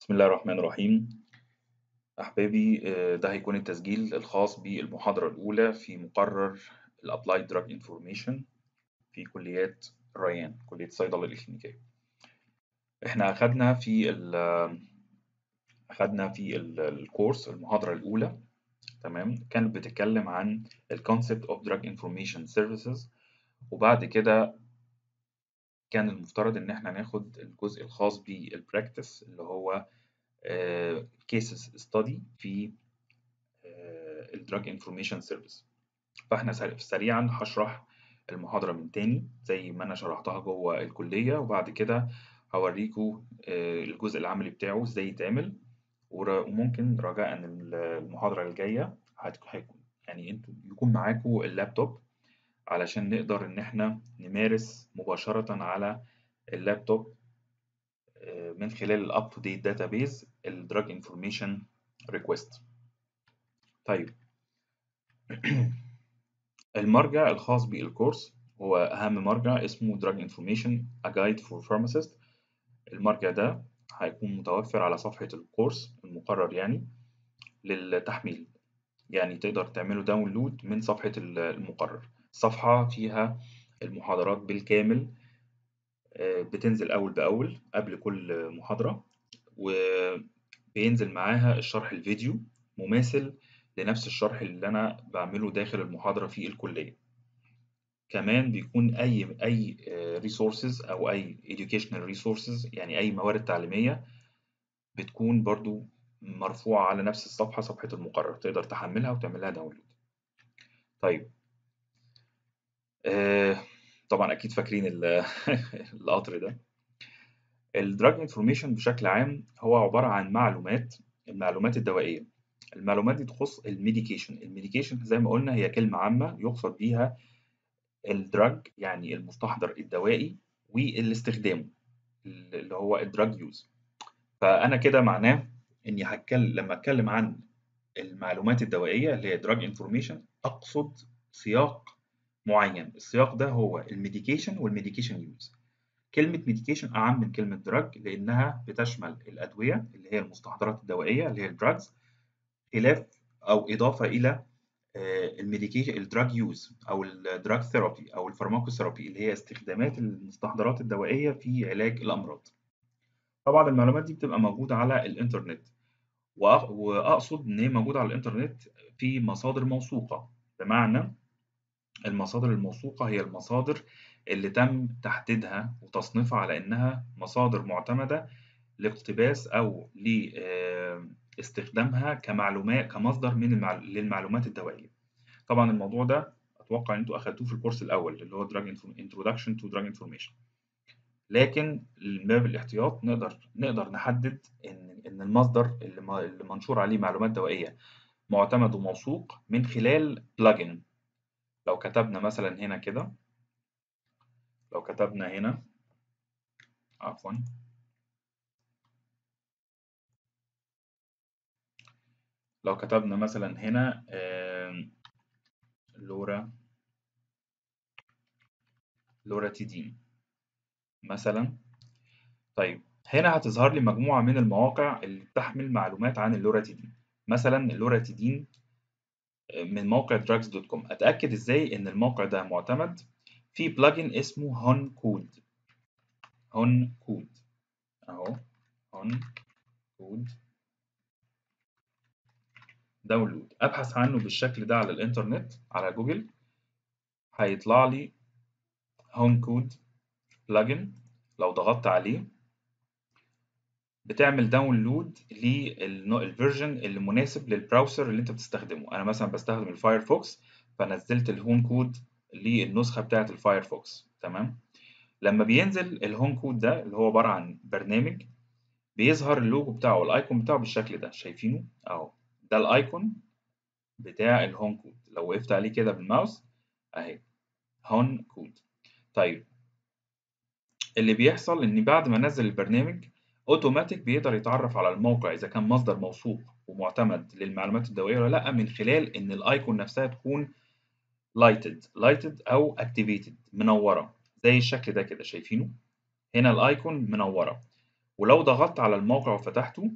بسم الله الرحمن الرحيم أحبابي آه، ده هيكون التسجيل الخاص بالمحاضرة الأولى في مقرر ال Applied Drug Information في كليات الريان كلية الصيدلة الإكلينيكية إحنا أخدنا في ال أخدنا في ال- الكورس المحاضرة الأولى تمام كانت بتتكلم عن ال Concept of Drug Information Services وبعد كده كان المفترض إن إحنا ناخد الجزء الخاص بالبراكتس اللي هو كيسز ستادي في الدراج انفورميشن سيرفيس فاحنا سر- سريعا هشرح المحاضرة من تاني زي ما انا شرحتها جوه الكلية وبعد كده هوريكم آه، الجزء العملي بتاعه ازاي يتعمل ور- وممكن رجاء ان المحاضرة الجاية هت- هيكون يعني انتوا يكون معاكم اللابتوب علشان نقدر ان احنا نمارس مباشرة على اللابتوب آه، من خلال الاب تو ديت داتابيز الدراج انفورميشن ريكويست طيب المرجع الخاص بالكورس هو أهم مرجع اسمه Drug Information A Guide for Pharmacists المرجع ده هيكون متوفر على صفحة الكورس المقرر يعني للتحميل يعني تقدر تعمله داونلود من صفحة المقرر الصفحة فيها المحاضرات بالكامل آه، بتنزل أول بأول قبل كل محاضرة وبينزل معاها الشرح الفيديو مماثل لنفس الشرح اللي أنا بعمله داخل المحاضرة في الكلية كمان بيكون أي أي ريسورسز أو أي educational resources يعني أي موارد تعليمية بتكون برضو مرفوعة على نفس الصفحة صفحة المقرر تقدر تحملها وتعملها داونلود طيب آه، طبعا أكيد فاكرين ال- القطر ده الدراج انفورميشن بشكل عام هو عبارة عن معلومات المعلومات الدوائية المعلومات دي تخص الميديكيشن الميديكيشن زي ما قلنا هي كلمة عامة يقصد بيها الدراج يعني المستحضر الدوائي والاستخدام اللي هو الدراج يوز فأنا كده معناه إني هتكلم لما أتكلم عن المعلومات الدوائية اللي هي دراج انفورميشن أقصد سياق معين السياق ده هو الميديكيشن والميديكيشن يوز كلمة ميديكيشن أعم من كلمة دراج لأنها بتشمل الأدوية اللي هي المستحضرات الدوائية اللي هي الدراجز خلاف أو إضافة إلى الميديكيشن الدراج يوز أو الدراج ثيرابي أو الفارماكوثيرابي اللي هي استخدامات المستحضرات الدوائية في علاج الأمراض. طبعا المعلومات دي بتبقى موجودة على الإنترنت وأق- وأقصد إن هي موجودة على الإنترنت في مصادر موثوقة بمعنى المصادر الموثوقة هي المصادر اللي تم تحديدها وتصنيفها على إنها مصادر معتمدة لاقتباس أو لاستخدامها كمعلومات كمصدر من المع... للمعلومات الدوائية. طبعا الموضوع ده أتوقع إن أنتوا أخدتوه في الكورس الأول اللي هو Drug Info- Introduction to Drug Information. لكن من باب الاحتياط نقدر نقدر نحدد إن إن المصدر اللي م- اللي منشور عليه معلومات دوائية معتمد وموثوق من خلال بلجن. لو كتبنا مثلا هنا كده لو كتبنا هنا عفوا لو كتبنا مثلا هنا آم، لورا لوراتيدين مثلا طيب هنا هتظهر لي مجموعة من المواقع اللي بتحمل معلومات عن اللوراتيدين مثلا اللوراتيدين من موقع drugs.com أتأكد إزاي إن الموقع ده معتمد في بلجن اسمه هون كود هون كود أهو هون كود داونلود أبحث عنه بالشكل ده على الإنترنت على جوجل هيطلع لي هون كود بلجن لو ضغطت عليه بتعمل داونلود للفيرجن اللي مناسب للبراوزر اللي انت بتستخدمه انا مثلا بستخدم الفايرفوكس فنزلت الهون كود للنسخه بتاعه الفايرفوكس تمام لما بينزل الهون كود ده اللي هو عباره عن برنامج بيظهر اللوجو بتاعه الايكون بتاعه بالشكل ده شايفينه اهو ده الايكون بتاع الهون كود لو وقفت عليه كده بالماوس اهي هون كود طيب اللي بيحصل ان بعد ما نزل البرنامج اوتوماتيك بيقدر يتعرف على الموقع اذا كان مصدر موثوق ومعتمد للمعلومات الدوائيه ولا لا من خلال ان الايكون نفسها تكون لايتد لايتد او اكتيفيتد منوره زي الشكل ده كده شايفينه هنا الايكون منوره ولو ضغطت على الموقع وفتحته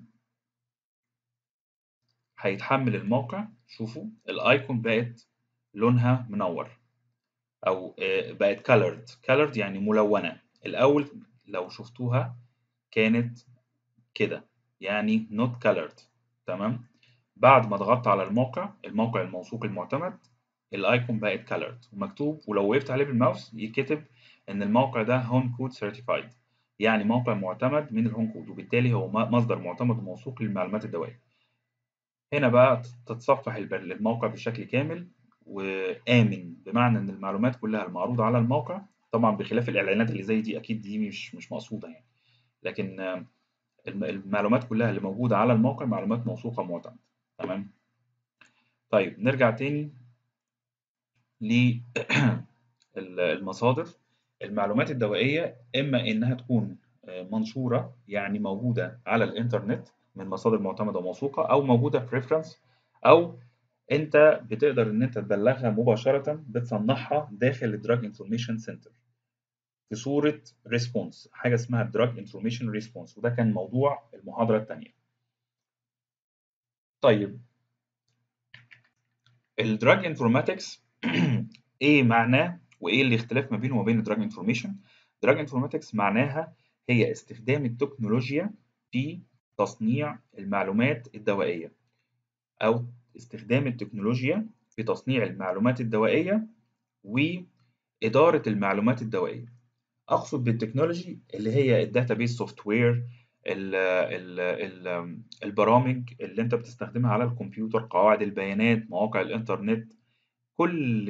هيتحمل الموقع شوفوا الايكون بقت لونها منور او بقت colored colored يعني ملونة الاول لو شفتوها كانت كده يعني not colored تمام بعد ما ضغطت على الموقع الموقع الموثوق المعتمد الايكون بقت colored ومكتوب ولو وقفت عليه بالماوس يكتب ان الموقع ده هون كود سيرتيفايد يعني موقع معتمد من الهون كود وبالتالي هو مصدر معتمد وموثوق للمعلومات الدوائية هنا بقى تتصفح الموقع بشكل كامل وآمن بمعنى إن المعلومات كلها المعروضة على الموقع طبعا بخلاف الإعلانات اللي زي دي أكيد دي مش مش مقصودة يعني لكن المعلومات كلها اللي موجودة على الموقع معلومات موثوقة معتمدة تمام طيب نرجع تاني للمصادر المعلومات الدوائية إما إنها تكون منشورة يعني موجودة على الإنترنت من مصادر معتمدة وموثوقة أو موجودة في ريفرنس أو أنت بتقدر إن أنت تبلغها مباشرة بتصنعها داخل الدراج انفورميشن سنتر في صورة ريسبونس حاجة اسمها دراج انفورميشن ريسبونس وده كان موضوع المحاضرة الثانية. طيب الدراج انفورماتكس ايه معناه وايه الاختلاف ما بينه وما بين الدراج انفورميشن دراج انفورماتكس معناها هي استخدام التكنولوجيا في تصنيع المعلومات الدوائيه او استخدام التكنولوجيا في تصنيع المعلومات الدوائيه واداره المعلومات الدوائيه اقصد بالتكنولوجي اللي هي الداتابيس سوفت وير البرامج اللي انت بتستخدمها على الكمبيوتر قواعد البيانات مواقع الانترنت كل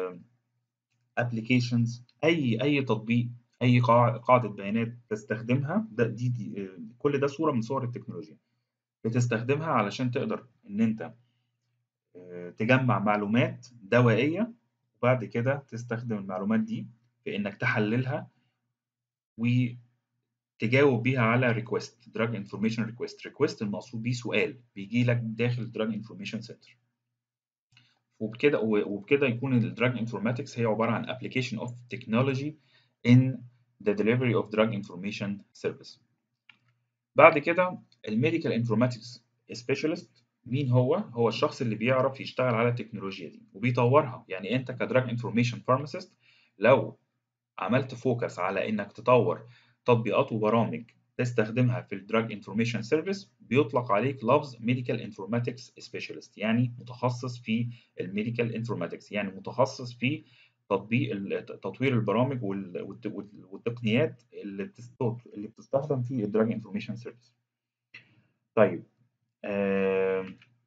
ابلكيشنز اي اي تطبيق اي قاعده بيانات تستخدمها ده دي, دي كل ده صوره من صور التكنولوجيا بتستخدمها علشان تقدر ان انت تجمع معلومات دوائيه وبعد كده تستخدم المعلومات دي في انك تحللها وتجاوب بيها على ريكوست دراج انفورميشن ريكوست ريكوست المقصود بيه سؤال بيجي لك داخل الدراج انفورميشن سنتر وبكده وبكده يكون الدراج انفورماتكس هي عباره عن application of technology in the delivery of drug information service بعد كده الميديكال انفورماتكس سبيشالست مين هو هو الشخص اللي بيعرف يشتغل على التكنولوجيا دي وبيطورها يعني انت كدراج انفورميشن فارماسيست لو عملت فوكس على انك تطور تطبيقات وبرامج تستخدمها في الدراج انفورميشن سيرفيس بيطلق عليك لفظ ميديكال انفورماتكس سبيشالست يعني متخصص في الميديكال انفورماتكس يعني متخصص في تطبيق تطوير البرامج والتقنيات اللي اللي بتستخدم في الدراج انفورميشن سيرفيس طيب آه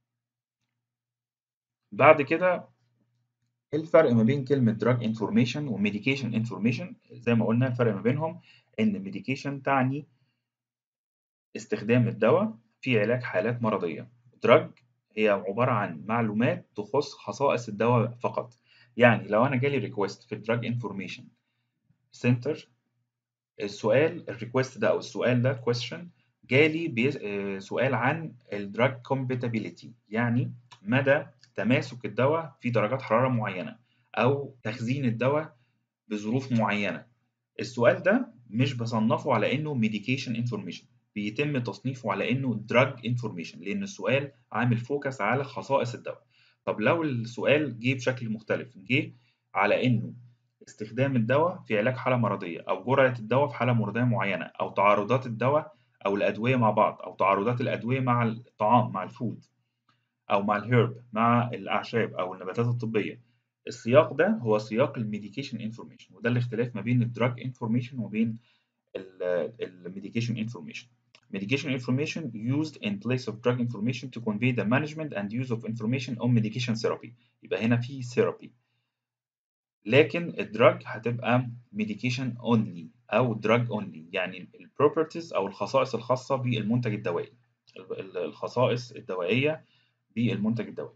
بعد كده ايه الفرق ما بين كلمة دراج انفورميشن وميديكيشن انفورميشن زي ما قلنا الفرق ما بينهم ان ميديكيشن تعني استخدام الدواء في علاج حالات مرضية دراج هي عبارة عن معلومات تخص خصائص الدواء فقط يعني لو انا جالي ريكوست في الدراج انفورميشن سنتر السؤال الريكوست ده او السؤال ده كويستشن جالي سؤال عن الدراج كومباتيبيليتي يعني مدى تماسك الدواء في درجات حرارة معينة أو تخزين الدواء بظروف معينة السؤال ده مش بصنفه على إنه medication information بيتم تصنيفه على إنه drug information لأن السؤال عامل فوكس على خصائص الدواء طب لو السؤال جه بشكل مختلف جه على إنه استخدام الدواء في علاج حالة مرضية أو جرعة الدواء في حالة مرضية معينة أو تعارضات الدواء أو الأدوية مع بعض أو تعارضات الأدوية مع الطعام مع الفود أو مع الهيرب مع الأعشاب أو النباتات الطبية السياق ده هو سياق الميديكيشن انفورميشن وده الاختلاف ما بين الدراج انفورميشن وبين الميديكيشن انفورميشن Medication information used in place of drug information to convey the management and use of information on medication therapy يبقى هنا في therapy لكن الدراج هتبقى medication only أو drug only يعني ال properties أو الخصائص الخاصة بالمنتج الدوائي الخصائص الدوائية بالمنتج الدوائي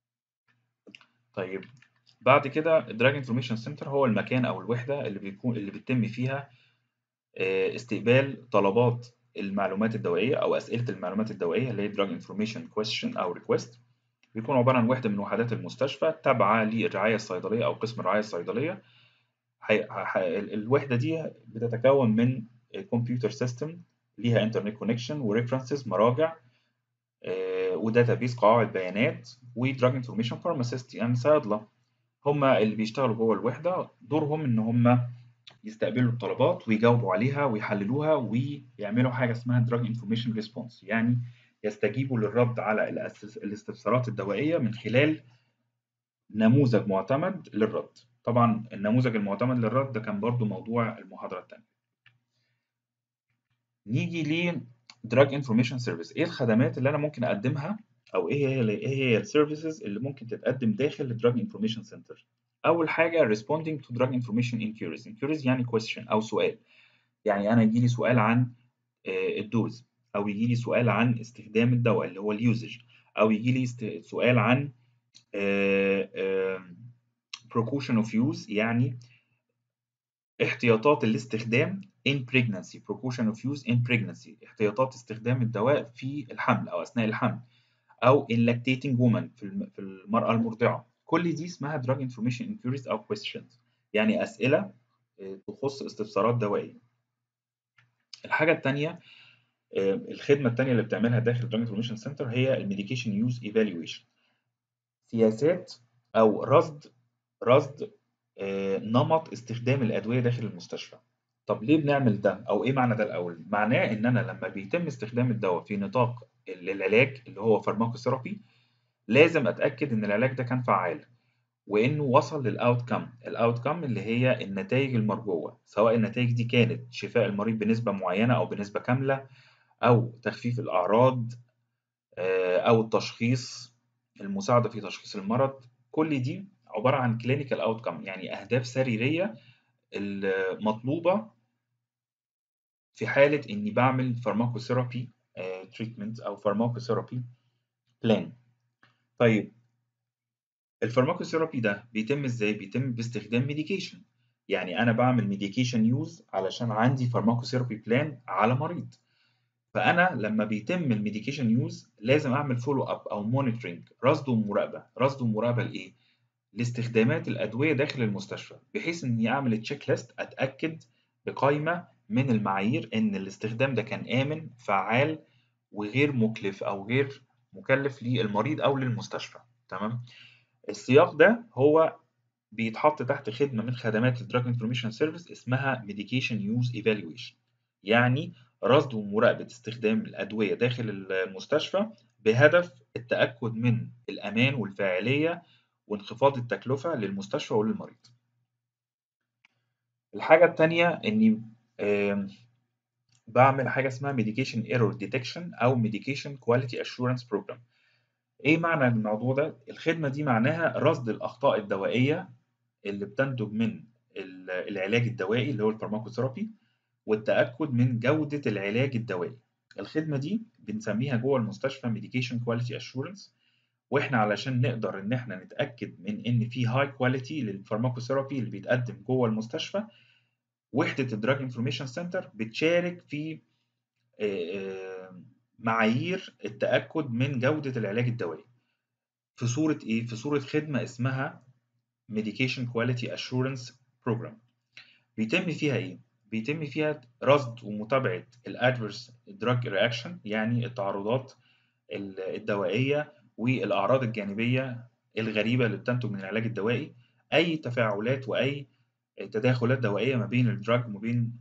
طيب بعد كده الدراج انفورميشن سنتر هو المكان او الوحده اللي بيكون اللي بيتم فيها استقبال طلبات المعلومات الدوائيه او اسئله المعلومات الدوائيه اللي هي دراج انفورميشن كويستشن او ريكويست بيكون عباره عن وحده من وحدات المستشفى تابعه للرعايه الصيدليه او قسم الرعايه الصيدليه الوحده دي بتتكون من كمبيوتر سيستم ليها انترنت كونكشن وريفرنسز مراجع وداتابيس قواعد بيانات ودراج انفورميشن فارماسيست يعني صيادله هم اللي بيشتغلوا جوه الوحده دورهم ان هم يستقبلوا الطلبات ويجاوبوا عليها ويحللوها ويعملوا حاجه اسمها دراج انفورميشن ريسبونس يعني يستجيبوا للرد على الاستفسارات الدوائيه من خلال نموذج معتمد للرد طبعا النموذج المعتمد للرد ده كان برضو موضوع المحاضره الثانيه نيجي ل دراج انفورميشن سيرفيس ايه الخدمات اللي انا ممكن اقدمها او ايه هي ايه هي السيرفيسز اللي ممكن تتقدم داخل الدراج انفورميشن سنتر اول حاجه responding to drug information inquiries inquiries يعني question او سؤال يعني انا يجي لي سؤال عن الدوز او يجي لي سؤال عن استخدام الدواء اللي هو اليوزج او يجي لي سؤال عن precaution of use يعني احتياطات الاستخدام in pregnancy precaution of use in pregnancy احتياطات استخدام الدواء في الحمل او اثناء الحمل او in lactating woman في المرأة المرضعة كل دي اسمها drug information inquiries او questions يعني اسئلة تخص استفسارات دوائية الحاجة الثانية الخدمة الثانية اللي بتعملها داخل drug information center هي الميديكيشن يوز evaluation سياسات او رصد رصد نمط استخدام الادويه داخل المستشفى طب ليه بنعمل ده او ايه معنى ده الاول معناه ان انا لما بيتم استخدام الدواء في نطاق العلاج اللي هو فارماكوثيرابي لازم اتاكد ان العلاج ده كان فعال وانه وصل للاوت كام الاوت كام اللي هي النتائج المرجوه سواء النتائج دي كانت شفاء المريض بنسبه معينه او بنسبه كامله او تخفيف الاعراض او التشخيص المساعده في تشخيص المرض كل دي عباره عن كلينيكال اوت كام يعني اهداف سريريه المطلوبه في حاله اني بعمل فارماكوثيرابي تريتمنت او فارماكوثيرابي بلان طيب الفارماكوثيرابي ده بيتم ازاي بيتم باستخدام ميديكيشن يعني انا بعمل ميديكيشن يوز علشان عندي فارماكوثيرابي بلان على مريض فانا لما بيتم الميديكيشن يوز لازم اعمل فولو اب او مونيتورنج رصد ومراقبه رصد ومراقبه لايه لاستخدامات الادويه داخل المستشفى بحيث اني اعمل تشيك ليست اتاكد بقائمه من المعايير ان الاستخدام ده كان امن فعال وغير مكلف او غير مكلف للمريض او للمستشفى تمام السياق ده هو بيتحط تحت خدمه من خدمات الدراج انفورميشن سيرفيس اسمها ميديكيشن يوز ايفالويشن يعني رصد ومراقبه استخدام الادويه داخل المستشفى بهدف التاكد من الامان والفاعليه وانخفاض التكلفه للمستشفى وللمريض الحاجه الثانيه اني بعمل حاجه اسمها ميديكيشن ايرور ديتكشن او ميديكيشن كواليتي اشورنس بروجرام ايه معنى الموضوع ده الخدمه دي معناها رصد الاخطاء الدوائيه اللي بتنتج من العلاج الدوائي اللي هو الفارماكوثيرابي والتاكد من جوده العلاج الدوائي الخدمه دي بنسميها جوه المستشفى ميديكيشن كواليتي اشورنس واحنا علشان نقدر ان احنا نتاكد من ان في هاي كواليتي للفارماكوثيرابي اللي بيتقدم جوه المستشفى وحده الدراج انفورميشن سنتر بتشارك في معايير التاكد من جوده العلاج الدوائي في صوره ايه في صوره خدمه اسمها ميديكيشن كواليتي اشورنس بروجرام بيتم فيها ايه بيتم فيها رصد ومتابعه الادفيرس دراج رياكشن يعني التعرضات الدوائيه والاعراض الجانبيه الغريبه اللي بتنتج من العلاج الدوائي اي تفاعلات واي تداخلات دوائيه ما بين الدراج وما بين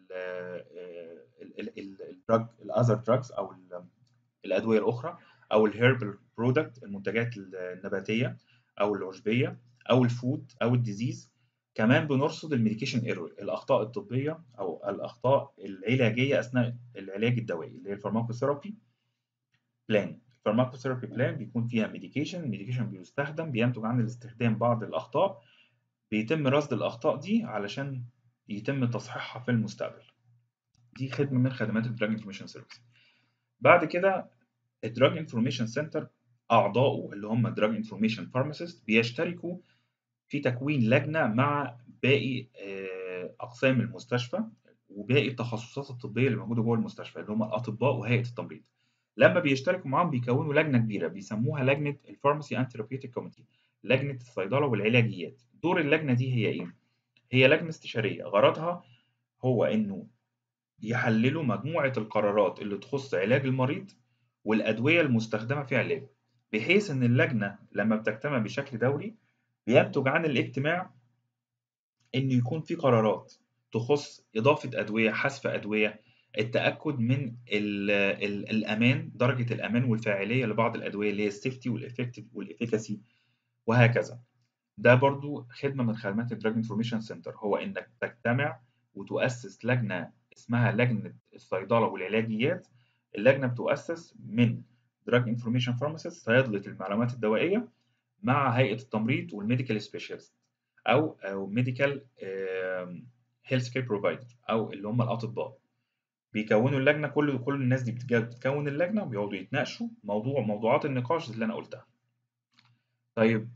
الدراج الاذر دراجز او الادويه الاخرى او الهيربل برودكت المنتجات النباتيه او العشبيه او الفود او الديزيز كمان بنرصد الميديكيشن ايرور الاخطاء الطبيه او الاخطاء العلاجيه اثناء العلاج الدوائي اللي هي الفارماكوثيرابي بلان الفارماكوثيرابي بلان بيكون فيها ميديكيشن الميديكيشن بيستخدم بينتج عن الاستخدام بعض الاخطاء بيتم رصد الاخطاء دي علشان يتم تصحيحها في المستقبل دي خدمه من خدمات الدراج انفورميشن سيرفيس بعد كده الدراج انفورميشن سنتر اعضائه اللي هم دراج انفورميشن فارماسيست بيشتركوا في تكوين لجنه مع باقي اقسام المستشفى وباقي التخصصات الطبيه اللي موجوده جوه المستشفى اللي هم الاطباء وهيئه التمريض لما بيشتركوا معاهم بيكونوا لجنه كبيره بيسموها لجنه الفارماسي اند ثيرابيوتيك كوميتي لجنه الصيدله والعلاجيات دور اللجنه دي هي ايه هي لجنه استشاريه غرضها هو انه يحللوا مجموعة القرارات اللي تخص علاج المريض والأدوية المستخدمة في علاجه بحيث إن اللجنة لما بتجتمع بشكل دوري بينتج عن الاجتماع إن يكون في قرارات تخص إضافة أدوية حذف أدوية التأكد من ال ال الأمان درجة الأمان والفاعلية لبعض الأدوية اللي هي السيفتي والإفكتيف والإفيكاسي وهكذا ده برضو خدمة من خدمات الدراج انفورميشن سنتر هو إنك تجتمع وتؤسس لجنة اسمها لجنة الصيدلة والعلاجيات اللجنة بتؤسس من دراج انفورميشن فارماسيست صيادلة المعلومات الدوائية مع هيئة التمريض والميديكال سبيشالست أو أو ميديكال هيلث كير بروفايدر أو اللي هم الأطباء بيكونوا اللجنة كل كل الناس دي بتكون اللجنة وبيقعدوا يتناقشوا موضوع موضوعات النقاش اللي أنا قلتها. طيب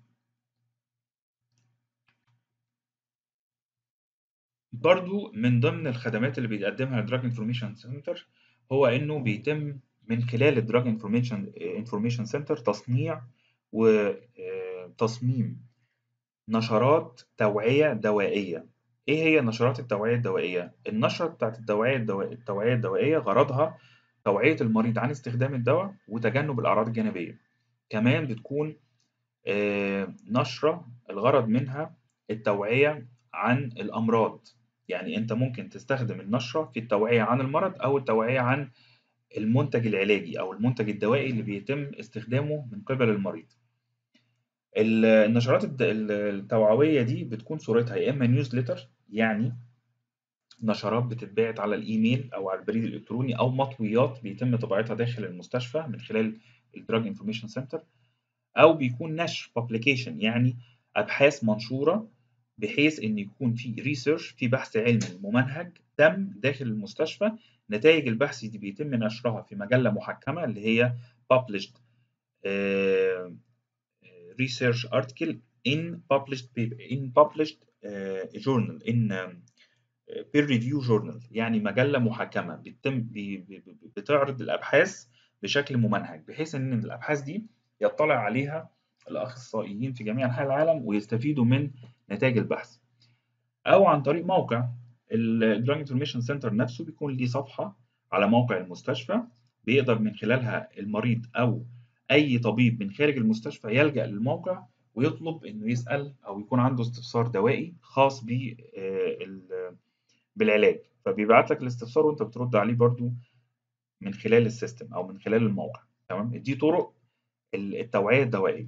برضو من ضمن الخدمات اللي بيقدمها الدراج انفورميشن سنتر هو انه بيتم من خلال الدراج انفورميشن انفورميشن سنتر تصنيع وتصميم نشرات توعية دوائية ايه هي نشرات التوعية الدوائية النشرة بتاعت التوعية الدوائية التوعية الدوائية غرضها توعية المريض عن استخدام الدواء وتجنب الأعراض الجانبية كمان بتكون نشرة الغرض منها التوعية عن الأمراض يعني أنت ممكن تستخدم النشرة في التوعية عن المرض أو التوعية عن المنتج العلاجي أو المنتج الدوائي اللي بيتم استخدامه من قبل المريض. النشرات التوعوية دي بتكون صورتها يا إما نيوزليتر يعني نشرات بتتبعت على الإيميل أو على البريد الإلكتروني أو مطويات بيتم طباعتها داخل المستشفى من خلال الدراج انفورميشن سنتر أو بيكون نشر publication يعني أبحاث منشورة بحيث إن يكون في ريسيرش في بحث علمي ممنهج تم داخل المستشفى نتائج البحث دي بيتم نشرها في مجلة محكمة اللي هي published uh, research article in published paper in published uh, journal in uh, peer review journal يعني مجلة محكمة بتتم بتعرض الأبحاث بشكل ممنهج بحيث إن الأبحاث دي يطلع عليها الأخصائيين في جميع أنحاء العالم ويستفيدوا من نتائج البحث أو عن طريق موقع الدراج انفورميشن سنتر نفسه بيكون ليه صفحة على موقع المستشفى بيقدر من خلالها المريض أو أي طبيب من خارج المستشفى يلجأ للموقع ويطلب إنه يسأل أو يكون عنده استفسار دوائي خاص بالعلاج فبيبعت لك الاستفسار وأنت بترد عليه برضو من خلال السيستم أو من خلال الموقع تمام دي طرق التوعية الدوائية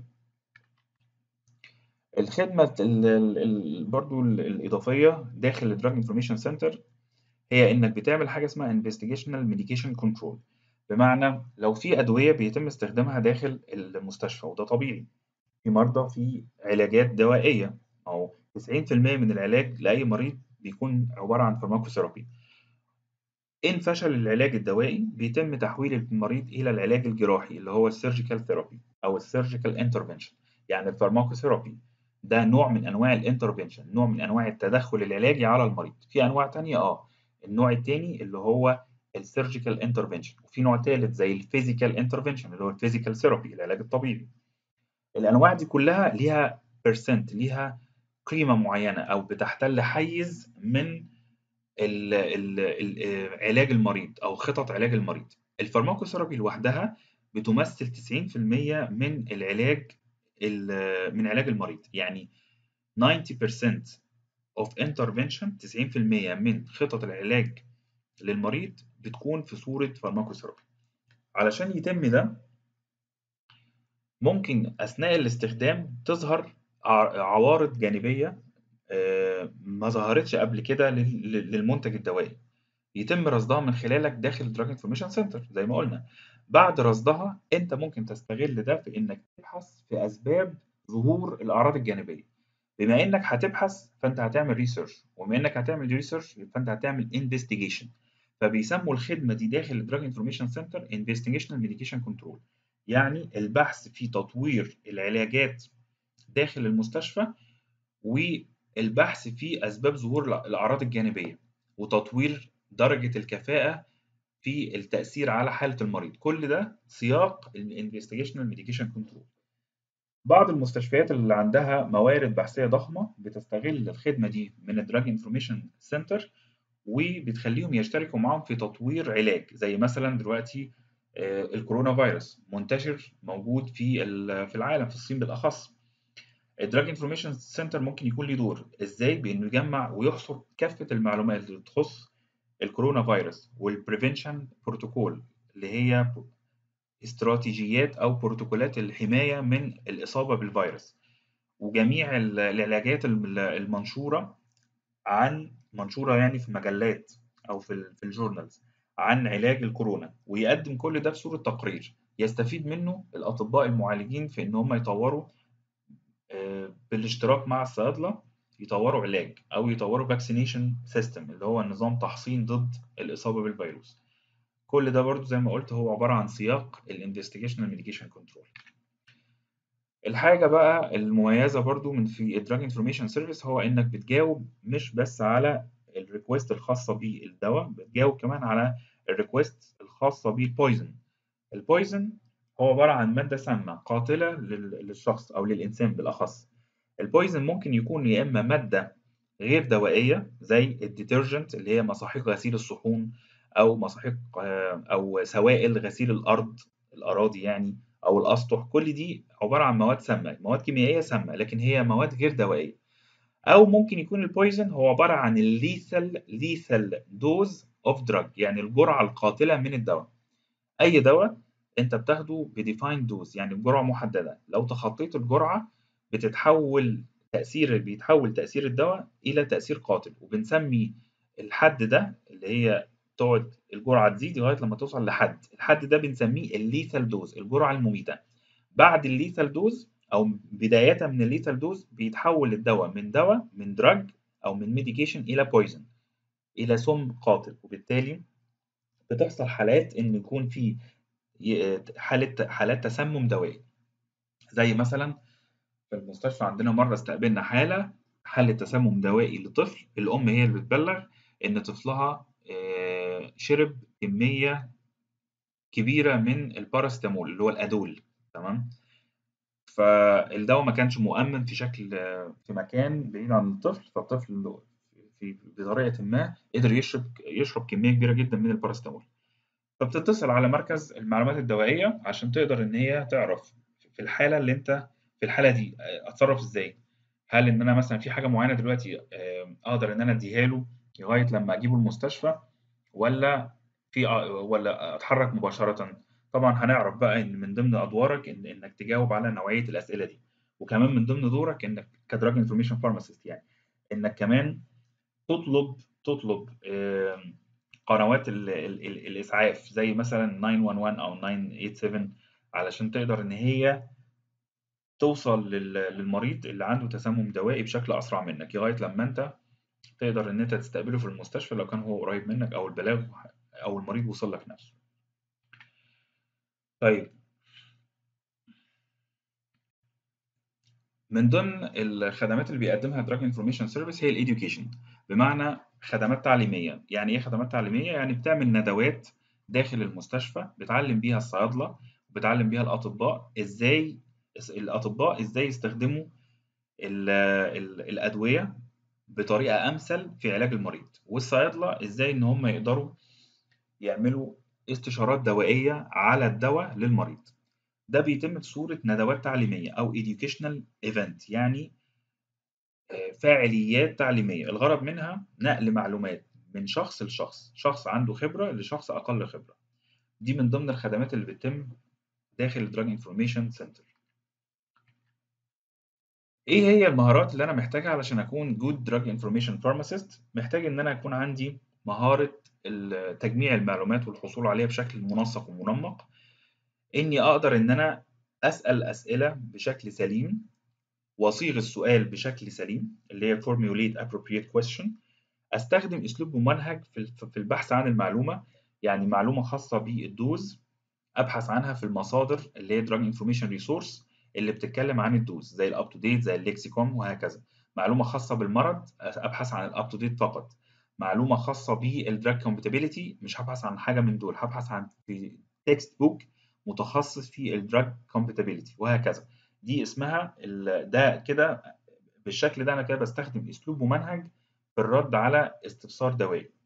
الخدمة ال ال برضو الإضافية داخل الدراج انفورميشن سنتر هي إنك بتعمل حاجة اسمها انفستيجيشنال ميديكيشن كنترول بمعنى لو في أدوية بيتم استخدامها داخل المستشفى وده طبيعي في مرضى في علاجات دوائية أو 90% من العلاج لأي مريض بيكون عبارة عن فارماكوثيرابي إن فشل العلاج الدوائي بيتم تحويل المريض إلى العلاج الجراحي اللي هو السيرجيكال ثيرابي أو السيرجيكال انترفنشن يعني الفارماكوثيرابي ده نوع من انواع الانترفنشن نوع من انواع التدخل العلاجي على المريض في انواع تانية اه النوع التاني اللي هو السيرجيكال انترفنشن وفي نوع تالت زي الفيزيكال انترفنشن اللي هو الفيزيكال ثيرابي العلاج الطبيبي الانواع دي كلها ليها بيرسنت ليها قيمه معينه او بتحتل حيز من ال ال ال علاج المريض او خطط علاج المريض الفارماكوثيرابي لوحدها بتمثل 90% من العلاج من علاج المريض يعني 90% of intervention 90% من خطط العلاج للمريض بتكون في صورة فارماكوثيرابي علشان يتم ده ممكن أثناء الاستخدام تظهر عوارض جانبية ما ظهرتش قبل كده للمنتج الدوائي يتم رصدها من خلالك داخل دراج انفورميشن سنتر زي ما قلنا بعد رصدها انت ممكن تستغل ده في انك تبحث في اسباب ظهور الاعراض الجانبيه بما انك هتبحث فانت هتعمل ريسيرش وبما انك هتعمل ريسيرش فانت هتعمل انفستيجيشن فبيسموا الخدمه دي داخل الدراج انفورميشن سنتر انفستيجيشنال ميديكيشن كنترول يعني البحث في تطوير العلاجات داخل المستشفى والبحث في اسباب ظهور الاعراض الجانبيه وتطوير درجه الكفاءه في التأثير على حالة المريض كل ده سياق الانفستيجيشنال ميديكيشن كنترول بعض المستشفيات اللي عندها موارد بحثية ضخمة بتستغل الخدمة دي من الدراج انفورميشن سنتر وبتخليهم يشتركوا معاهم في تطوير علاج زي مثلا دلوقتي آه، الكورونا فيروس منتشر موجود في ال- في العالم في الصين بالاخص الدراج انفورميشن سنتر ممكن يكون له دور ازاي بانه يجمع ويحصر كافه المعلومات اللي تخص الكورونا فيروس والبريفنشن بروتوكول اللي هي استراتيجيات او بروتوكولات الحمايه من الاصابه بالفيروس وجميع ال- العلاجات الم- المنشوره عن منشوره يعني في مجلات او في ال- في الجورنالز عن علاج الكورونا ويقدم كل ده في صوره تقرير يستفيد منه الاطباء المعالجين في ان هم يطوروا آه، بالاشتراك مع الصيادله يطوروا علاج او يطوروا فاكسينيشن سيستم اللي هو نظام تحصين ضد الاصابه بالفيروس كل ده برضو زي ما قلت هو عباره عن سياق الانفستيجيشنال ميديكيشن كنترول الحاجة بقى المميزة برضو من في الدراج انفورميشن سيرفيس هو انك بتجاوب مش بس على الريكوست الخاصة بالدواء بتجاوب كمان على الريكوست الخاصة بالبويزن البويزن هو عبارة عن مادة سامة قاتلة لل- للشخص أو للإنسان بالأخص البويزن ممكن يكون يا إما مادة غير دوائية زي الديترجنت اللي هي مصاحيق غسيل الصحون أو مصاحيق آه، أو سوائل غسيل الأرض الأراضي يعني أو الأسطح كل دي عبارة عن مواد سامة مواد كيميائية سامة لكن هي مواد غير دوائية أو ممكن يكون البويزن هو عبارة عن الليثال ليثال دوز أوف دراج يعني الجرعة القاتلة من الدواء أي دواء أنت بتاخده بديفاين دوز يعني بجرعة محددة لو تخطيت الجرعة بتتحول تأثير بيتحول تأثير الدواء إلى تأثير قاتل وبنسمي الحد ده اللي هي تقعد الجرعة تزيد لغاية لما توصل لحد الحد ده بنسميه الليثال دوز الجرعة المميتة بعد الليثال دوز أو بداية من الليثال دوز بيتحول الدواء من دواء من دراج أو من ميديكيشن إلى بويزن إلى سم قاتل وبالتالي بتحصل حالات إن يكون في ي- حالة حالات تسمم دوائي زي مثلا في المستشفى عندنا مرة استقبلنا حالة حالة تسمم دوائي لطفل الأم هي اللي بتبلغ إن طفلها آه، شرب كمية كبيرة من الباراستامول اللي هو الأدول تمام فالدواء ما كانش مؤمن في شكل آه، في مكان بعيد عن الطفل فالطفل في بطريقة ما قدر يشرب يشرب كمية كبيرة جدا من الباراستامول فبتتصل على مركز المعلومات الدوائية عشان تقدر إن هي تعرف في الحالة اللي أنت في الحالة دي آه، أتصرف إزاي؟ هل إن أنا مثلا في حاجة معينة دلوقتي آه، أقدر إن أنا أديها له لغاية لما أجيبه المستشفى ولا في آه، ولا أتحرك مباشرة؟ طبعا هنعرف بقى إن من ضمن أدوارك إن إنك تجاوب على نوعية الأسئلة دي وكمان من ضمن دورك إنك كدراج انفورميشن فارماسيست يعني إنك كمان تطلب تطلب آم، قنوات ال ال ال الإسعاف زي مثلا 911 أو 987 علشان تقدر إن هي توصل لل- للمريض اللي عنده تسمم دوائي بشكل أسرع منك لغاية لما أنت تقدر إن أنت تستقبله في المستشفى لو كان هو قريب منك أو البلاغ أو المريض وصل لك نفسه. طيب من ضمن الخدمات اللي بيقدمها دراج انفورميشن سيرفيس هي الإديوكيشن بمعنى خدمات تعليمية يعني إيه خدمات تعليمية؟ يعني بتعمل ندوات داخل المستشفى بتعلم بيها الصيادلة بتعلم بيها الأطباء إزاي الأطباء إزاي يستخدموا ال ال الأدوية بطريقة أمثل في علاج المريض والصيادلة إزاي إن هم يقدروا يعملوا استشارات دوائية على الدواء للمريض ده بيتم في صورة ندوات تعليمية أو educational event يعني آه، فاعليات تعليمية الغرض منها نقل معلومات من شخص لشخص شخص عنده خبرة لشخص أقل خبرة دي من ضمن الخدمات اللي بتتم داخل الدراج انفورميشن سنتر ايه هي المهارات اللي انا محتاجها علشان اكون جود دراج انفورميشن فارماسيست محتاج ان انا يكون عندي مهارة ال- تجميع المعلومات والحصول عليها بشكل منسق ومنمق اني اقدر ان انا اسال اسئله بشكل سليم واصيغ السؤال بشكل سليم اللي هي formulate appropriate question استخدم اسلوب ممنهج في الف- في البحث عن المعلومه يعني معلومه خاصه بالدوز ابحث عنها في المصادر اللي هي drug information resource اللي بتتكلم عن الدوز زي الاب تو ديت زي الليكسيكون وهكذا معلومه خاصه بالمرض ابحث عن الاب تو ديت فقط معلومه خاصه بالدراج كومباتيبيليتي مش هبحث عن حاجه من دول هبحث عن في تكست بوك متخصص في الدراج كومباتيبيليتي وهكذا دي اسمها ال- ده كده بالشكل ده انا كده بستخدم اسلوب ممنهج في الرد على استفسار دوائي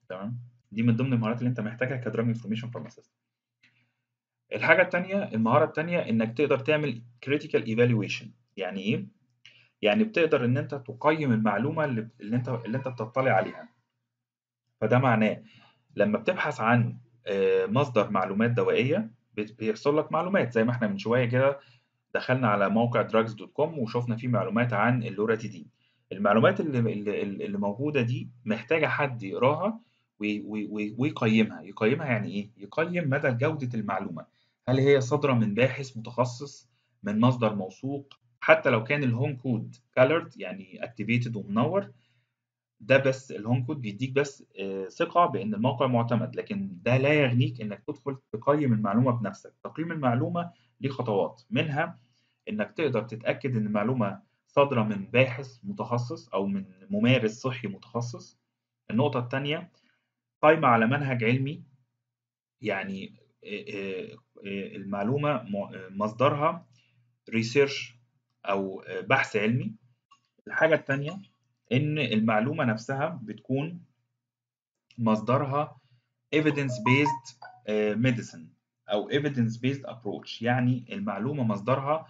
تمام دي من ضمن المهارات اللي انت محتاجها كدراج انفورميشن فارماسيست الحاجه الثانيه المهاره الثانيه انك تقدر تعمل critical evaluation يعني ايه يعني بتقدر ان انت تقيم المعلومه اللي, اللي انت اللي انت بتطلع عليها فده معناه لما بتبحث عن مصدر معلومات دوائيه بيحصل لك معلومات زي ما احنا من شويه كده دخلنا على موقع drugs.com وشفنا فيه معلومات عن اللوراتيدين المعلومات اللي, اللي, اللي موجوده دي محتاجه حد يقراها ويقيمها يقيمها يعني ايه يقيم مدى جوده المعلومه هل هي صادره من باحث متخصص من مصدر موثوق حتى لو كان الهوم كود colored يعني activated ومنور ده بس الهوم كود بيديك بس ثقة بأن الموقع معتمد لكن ده لا يغنيك إنك تدخل تقيم المعلومة بنفسك تقييم المعلومة ليه خطوات منها إنك تقدر تتأكد إن المعلومة صادرة من باحث متخصص أو من ممارس صحي متخصص النقطة الثانية قايمة على منهج علمي يعني المعلومة مصدرها ريسيرش أو بحث علمي الحاجة الثانية إن المعلومة نفسها بتكون مصدرها evidence based medicine أو evidence based approach يعني المعلومة مصدرها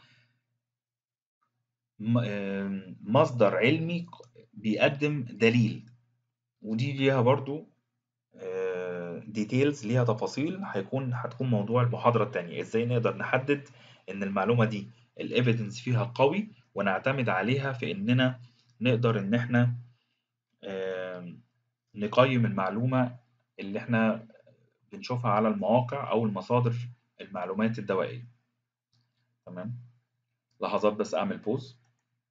مصدر علمي بيقدم دليل ودي ليها برضو ديتيلز ليها تفاصيل هيكون هتكون موضوع المحاضرة التانية ازاي نقدر نحدد ان المعلومة دي الايفيدنس فيها قوي ونعتمد عليها في اننا نقدر ان احنا نقيم المعلومة اللي احنا بنشوفها على المواقع او المصادر المعلومات الدوائية تمام لحظات بس اعمل بوز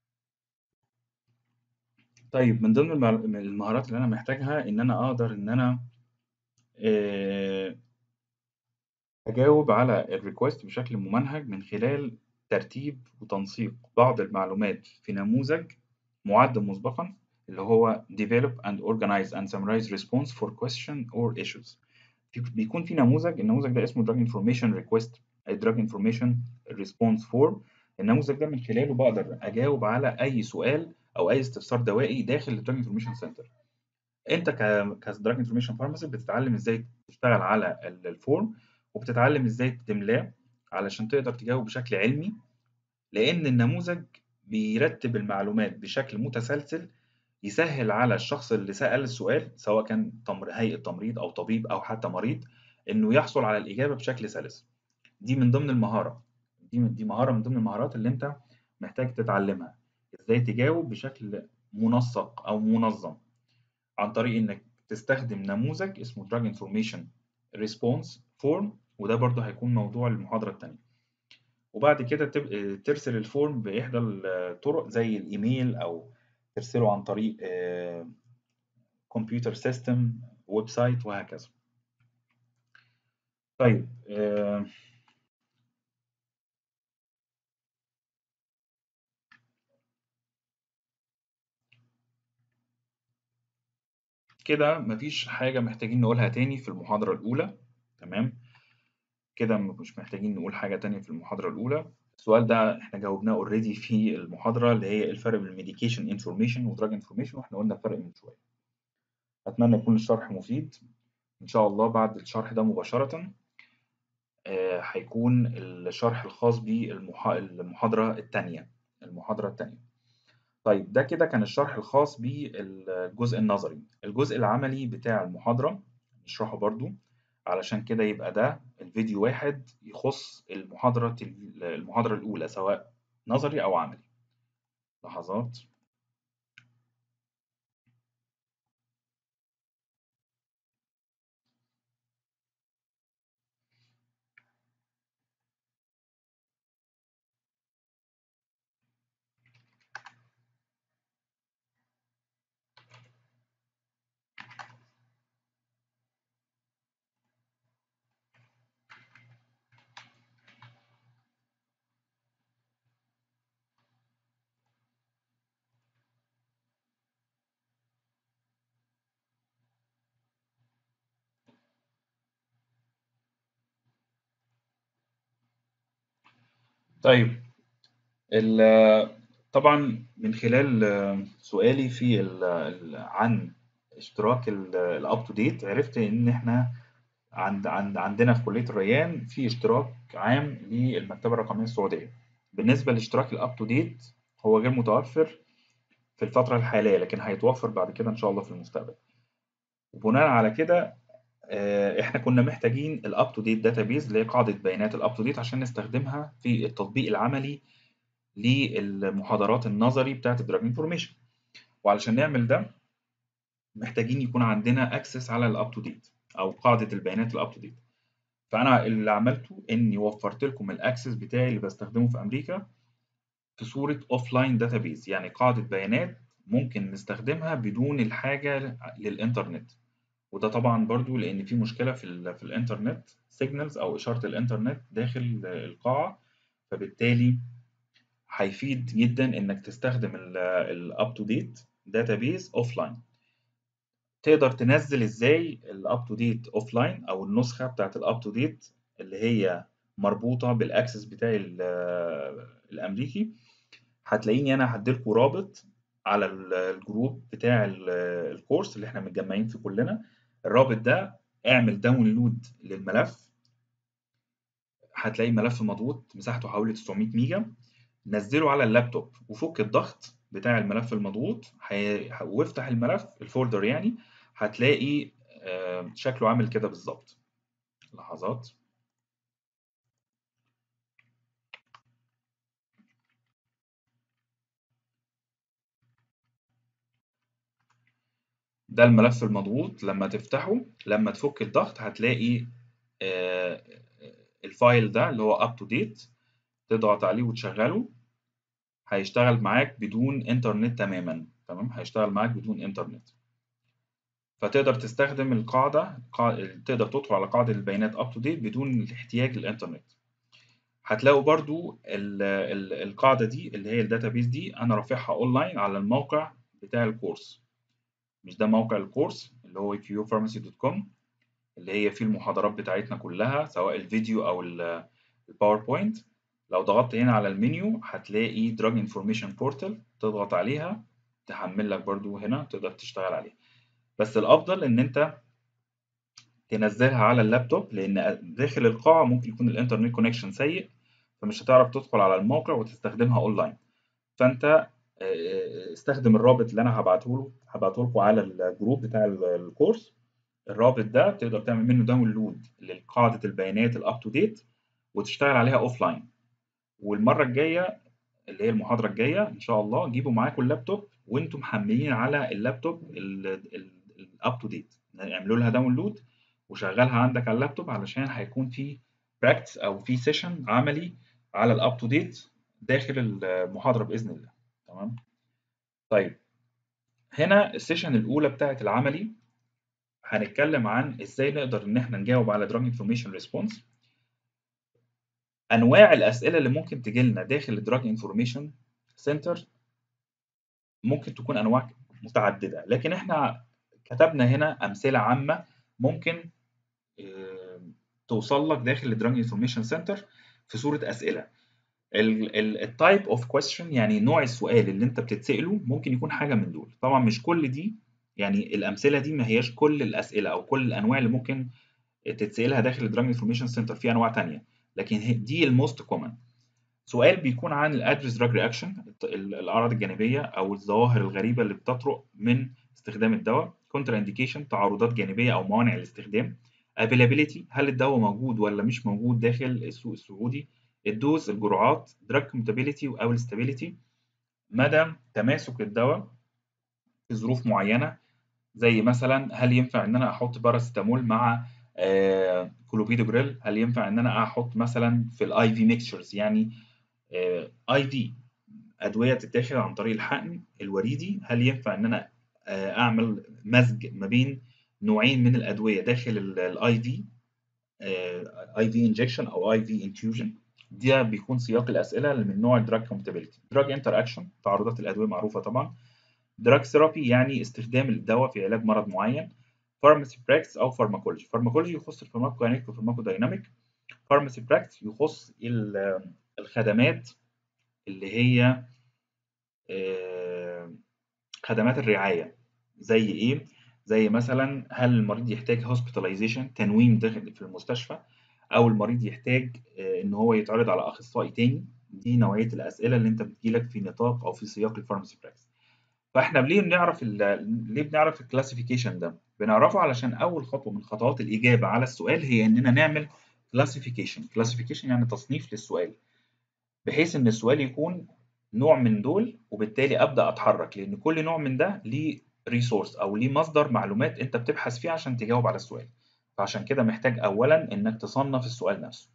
طيب من ضمن المهارات اللي انا محتاجها ان انا اقدر ان انا اجاوب على الريكوست بشكل ممنهج من خلال ترتيب وتنسيق بعض المعلومات في نموذج معد مسبقا اللي هو develop and organize and summarize response for question or issues بيكون في نموذج النموذج ده اسمه drug information request أي drug information response form النموذج ده من خلاله بقدر أجاوب على أي سؤال أو أي استفسار دوائي داخل الدراج انفورميشن سنتر أنت كدراج انفورميشن فارماسيست بتتعلم إزاي تشتغل على الفورم وبتتعلم إزاي تملاه علشان تقدر تجاوب بشكل علمي لأن النموذج بيرتب المعلومات بشكل متسلسل يسهل على الشخص اللي سأل السؤال سواء كان تمر... هيئة تمريض أو طبيب أو حتى مريض إنه يحصل على الإجابة بشكل سلس. دي من ضمن المهارة. دي دي مهارة من ضمن المهارات اللي أنت محتاج تتعلمها. إزاي تجاوب بشكل منسق أو منظم عن طريق إنك تستخدم نموذج اسمه Drug Information Response Form وده برضه هيكون موضوع المحاضرة التانية. وبعد كده ترسل الفورم بإحدى الطرق زي الإيميل أو ترسله عن طريق كمبيوتر سيستم ويب سايت وهكذا طيب كده مفيش حاجة محتاجين نقولها تاني في المحاضرة الأولى تمام كده مش محتاجين نقول حاجة تانية في المحاضرة الأولى السؤال ده احنا جاوبناه اوريدي في المحاضرة اللي هي الفرق بين الميديكيشن انفورميشن ودراج انفورميشن واحنا قلنا الفرق من شوية أتمنى يكون الشرح مفيد إن شاء الله بعد الشرح ده مباشرة هيكون الشرح الخاص بالمحاضرة التانية المحاضرة التانية طيب ده كده كان الشرح الخاص بالجزء النظري الجزء العملي بتاع المحاضرة نشرحه برضو علشان كده يبقى ده الفيديو واحد يخص المحاضرة المحاضرة الأولى سواء نظري أو عملي لحظات طيب طبعا من خلال سؤالي في عن اشتراك الاب تو ديت عرفت ان احنا عند عند عندنا في كليه الريان في اشتراك عام للمكتبه الرقميه السعوديه بالنسبه لاشتراك الاب تو ديت هو غير متوفر في الفتره الحاليه لكن هيتوفر بعد كده ان شاء الله في المستقبل وبناء على كده احنا كنا محتاجين الاب تو ديت داتابيز اللي هي قاعده بيانات الاب تو ديت عشان نستخدمها في التطبيق العملي للمحاضرات النظري بتاعت الدراج انفورميشن وعلشان نعمل ده محتاجين يكون عندنا اكسس على الاب تو ديت او قاعده البيانات الاب تو ديت فانا اللي عملته اني وفرت لكم الاكسس بتاعي اللي بستخدمه في امريكا في صوره اوف لاين داتابيز يعني قاعده بيانات ممكن نستخدمها بدون الحاجه للانترنت وده طبعا برضو لان في مشكله في ال في الانترنت سيجنالز او اشاره الانترنت داخل القاعه فبالتالي هيفيد جدا انك تستخدم الاب تو ديت داتابيز اوف لاين تقدر تنزل ازاي الاب تو ديت اوف لاين او النسخه بتاعت الاب تو ديت اللي هي مربوطه بالاكسس بتاعي الامريكي هتلاقيني انا هديلكوا رابط على الجروب بتاع الكورس اللي احنا متجمعين فيه كلنا الرابط ده اعمل داونلود للملف هتلاقي ملف مضغوط مساحته حوالي 900 ميجا نزله على اللابتوب وفك الضغط بتاع الملف المضغوط وافتح الملف الفولدر يعني هتلاقي شكله عامل كده بالظبط لحظات ده الملف المضغوط لما تفتحه لما تفك الضغط هتلاقي الفايل ده اللي هو up to date تضغط عليه وتشغله هيشتغل معاك بدون انترنت تماما تمام هيشتغل معاك بدون انترنت فتقدر تستخدم القاعدة تقدر تدخل على قاعدة البيانات up to date بدون الاحتياج للإنترنت هتلاقوا برضو ال ال القاعدة دي اللي هي الداتابيز دي أنا رافعها أونلاين على الموقع بتاع الكورس مش ده موقع الكورس اللي هو qpharmacy.com اللي هي فيه المحاضرات بتاعتنا كلها سواء الفيديو أو الباوربوينت لو ضغطت هنا على المنيو هتلاقي دراج انفورميشن بورتال تضغط عليها تحمل لك برضو هنا تقدر تشتغل عليها بس الافضل ان انت تنزلها على اللابتوب لان داخل القاعه ممكن يكون الانترنت كونكشن سيء فمش هتعرف تدخل على الموقع وتستخدمها اونلاين فانت استخدم الرابط اللي انا هبعته له هبعته لكم على الجروب بتاع الكورس الرابط ده تقدر تعمل منه داونلود لقاعده البيانات الاب تو ديت وتشتغل عليها اوف لاين والمره الجايه اللي هي المحاضره الجايه ان شاء الله جيبوا معاكم اللابتوب وانتم محملين على اللابتوب الاب تو ديت اعملوا لها داونلود وشغلها عندك على اللابتوب علشان هيكون في براكتس او في سيشن عملي على الاب تو ديت داخل المحاضره باذن الله تمام طيب هنا السيشن الاولى بتاعه العملي هنتكلم عن ازاي نقدر ان احنا نجاوب على دراج انفورميشن ريسبونس انواع الاسئله اللي ممكن تجي لنا داخل الدراج انفورميشن سنتر ممكن تكون انواع متعدده لكن احنا كتبنا هنا امثله عامه ممكن توصل لك داخل الدراج انفورميشن سنتر في صوره اسئله التايب اوف كويستشن يعني نوع السؤال اللي انت بتتساله ممكن يكون حاجه من دول طبعا مش كل دي يعني الامثله دي ما هياش كل الاسئله او كل الانواع اللي ممكن تتسالها داخل الدراج انفورميشن سنتر في انواع ثانيه لكن دي الموست كومن سؤال بيكون عن الادرس دراج رياكشن الاعراض الجانبيه او الظواهر الغريبه اللي بتطرق من استخدام الدواء كونترا انديكيشن تعارضات جانبيه او موانع الاستخدام availability هل الدواء موجود ولا مش موجود داخل السوق السعودي الدوز الجرعات دراج كومتابيليتي او الاستابيليتي مدى تماسك الدواء في ظروف معينه زي مثلا هل ينفع ان انا احط باراسيتامول مع آه كلوبيدوجريل هل ينفع ان انا احط مثلا في الاي في ميكسشرز يعني اي في ادويه تتاخد عن طريق الحقن الوريدي هل ينفع ان انا آه اعمل مزج ما بين نوعين من الادويه داخل الاي في اي في انجكشن او اي في انفيوجن ده بيكون سياق الاسئله اللي من نوع الدراج كومباتيبيليتي دراج انتر اكشن تعارضات الادويه معروفه طبعا دراج ثيرابي يعني استخدام الدواء في علاج مرض معين فارماسي براكتس او فارماكولوجي فارماكولوجي يخص الفارماكوكاينيك والفارماكودايناميك فارماسي براكتس يخص الخدمات اللي هي خدمات الرعايه زي ايه زي مثلا هل المريض يحتاج hospitalization تنويم داخل في المستشفى او المريض يحتاج آه، ان هو يتعرض على اخصائي تاني دي نوعيه الاسئله اللي انت بتجيلك في نطاق او في سياق الفارماسي براكتس فاحنا ليه بنعرف ال- ليه بنعرف الكلاسيفيكيشن ده بنعرفه علشان اول خطوه من خطوات الاجابه على السؤال هي اننا نعمل كلاسيفيكيشن كلاسيفيكيشن يعني تصنيف للسؤال بحيث ان السؤال يكون نوع من دول وبالتالي ابدا اتحرك لان كل نوع من ده ليه ريسورس او ليه مصدر معلومات انت بتبحث فيه عشان تجاوب على السؤال فعشان كده محتاج اولا انك تصنف السؤال نفسه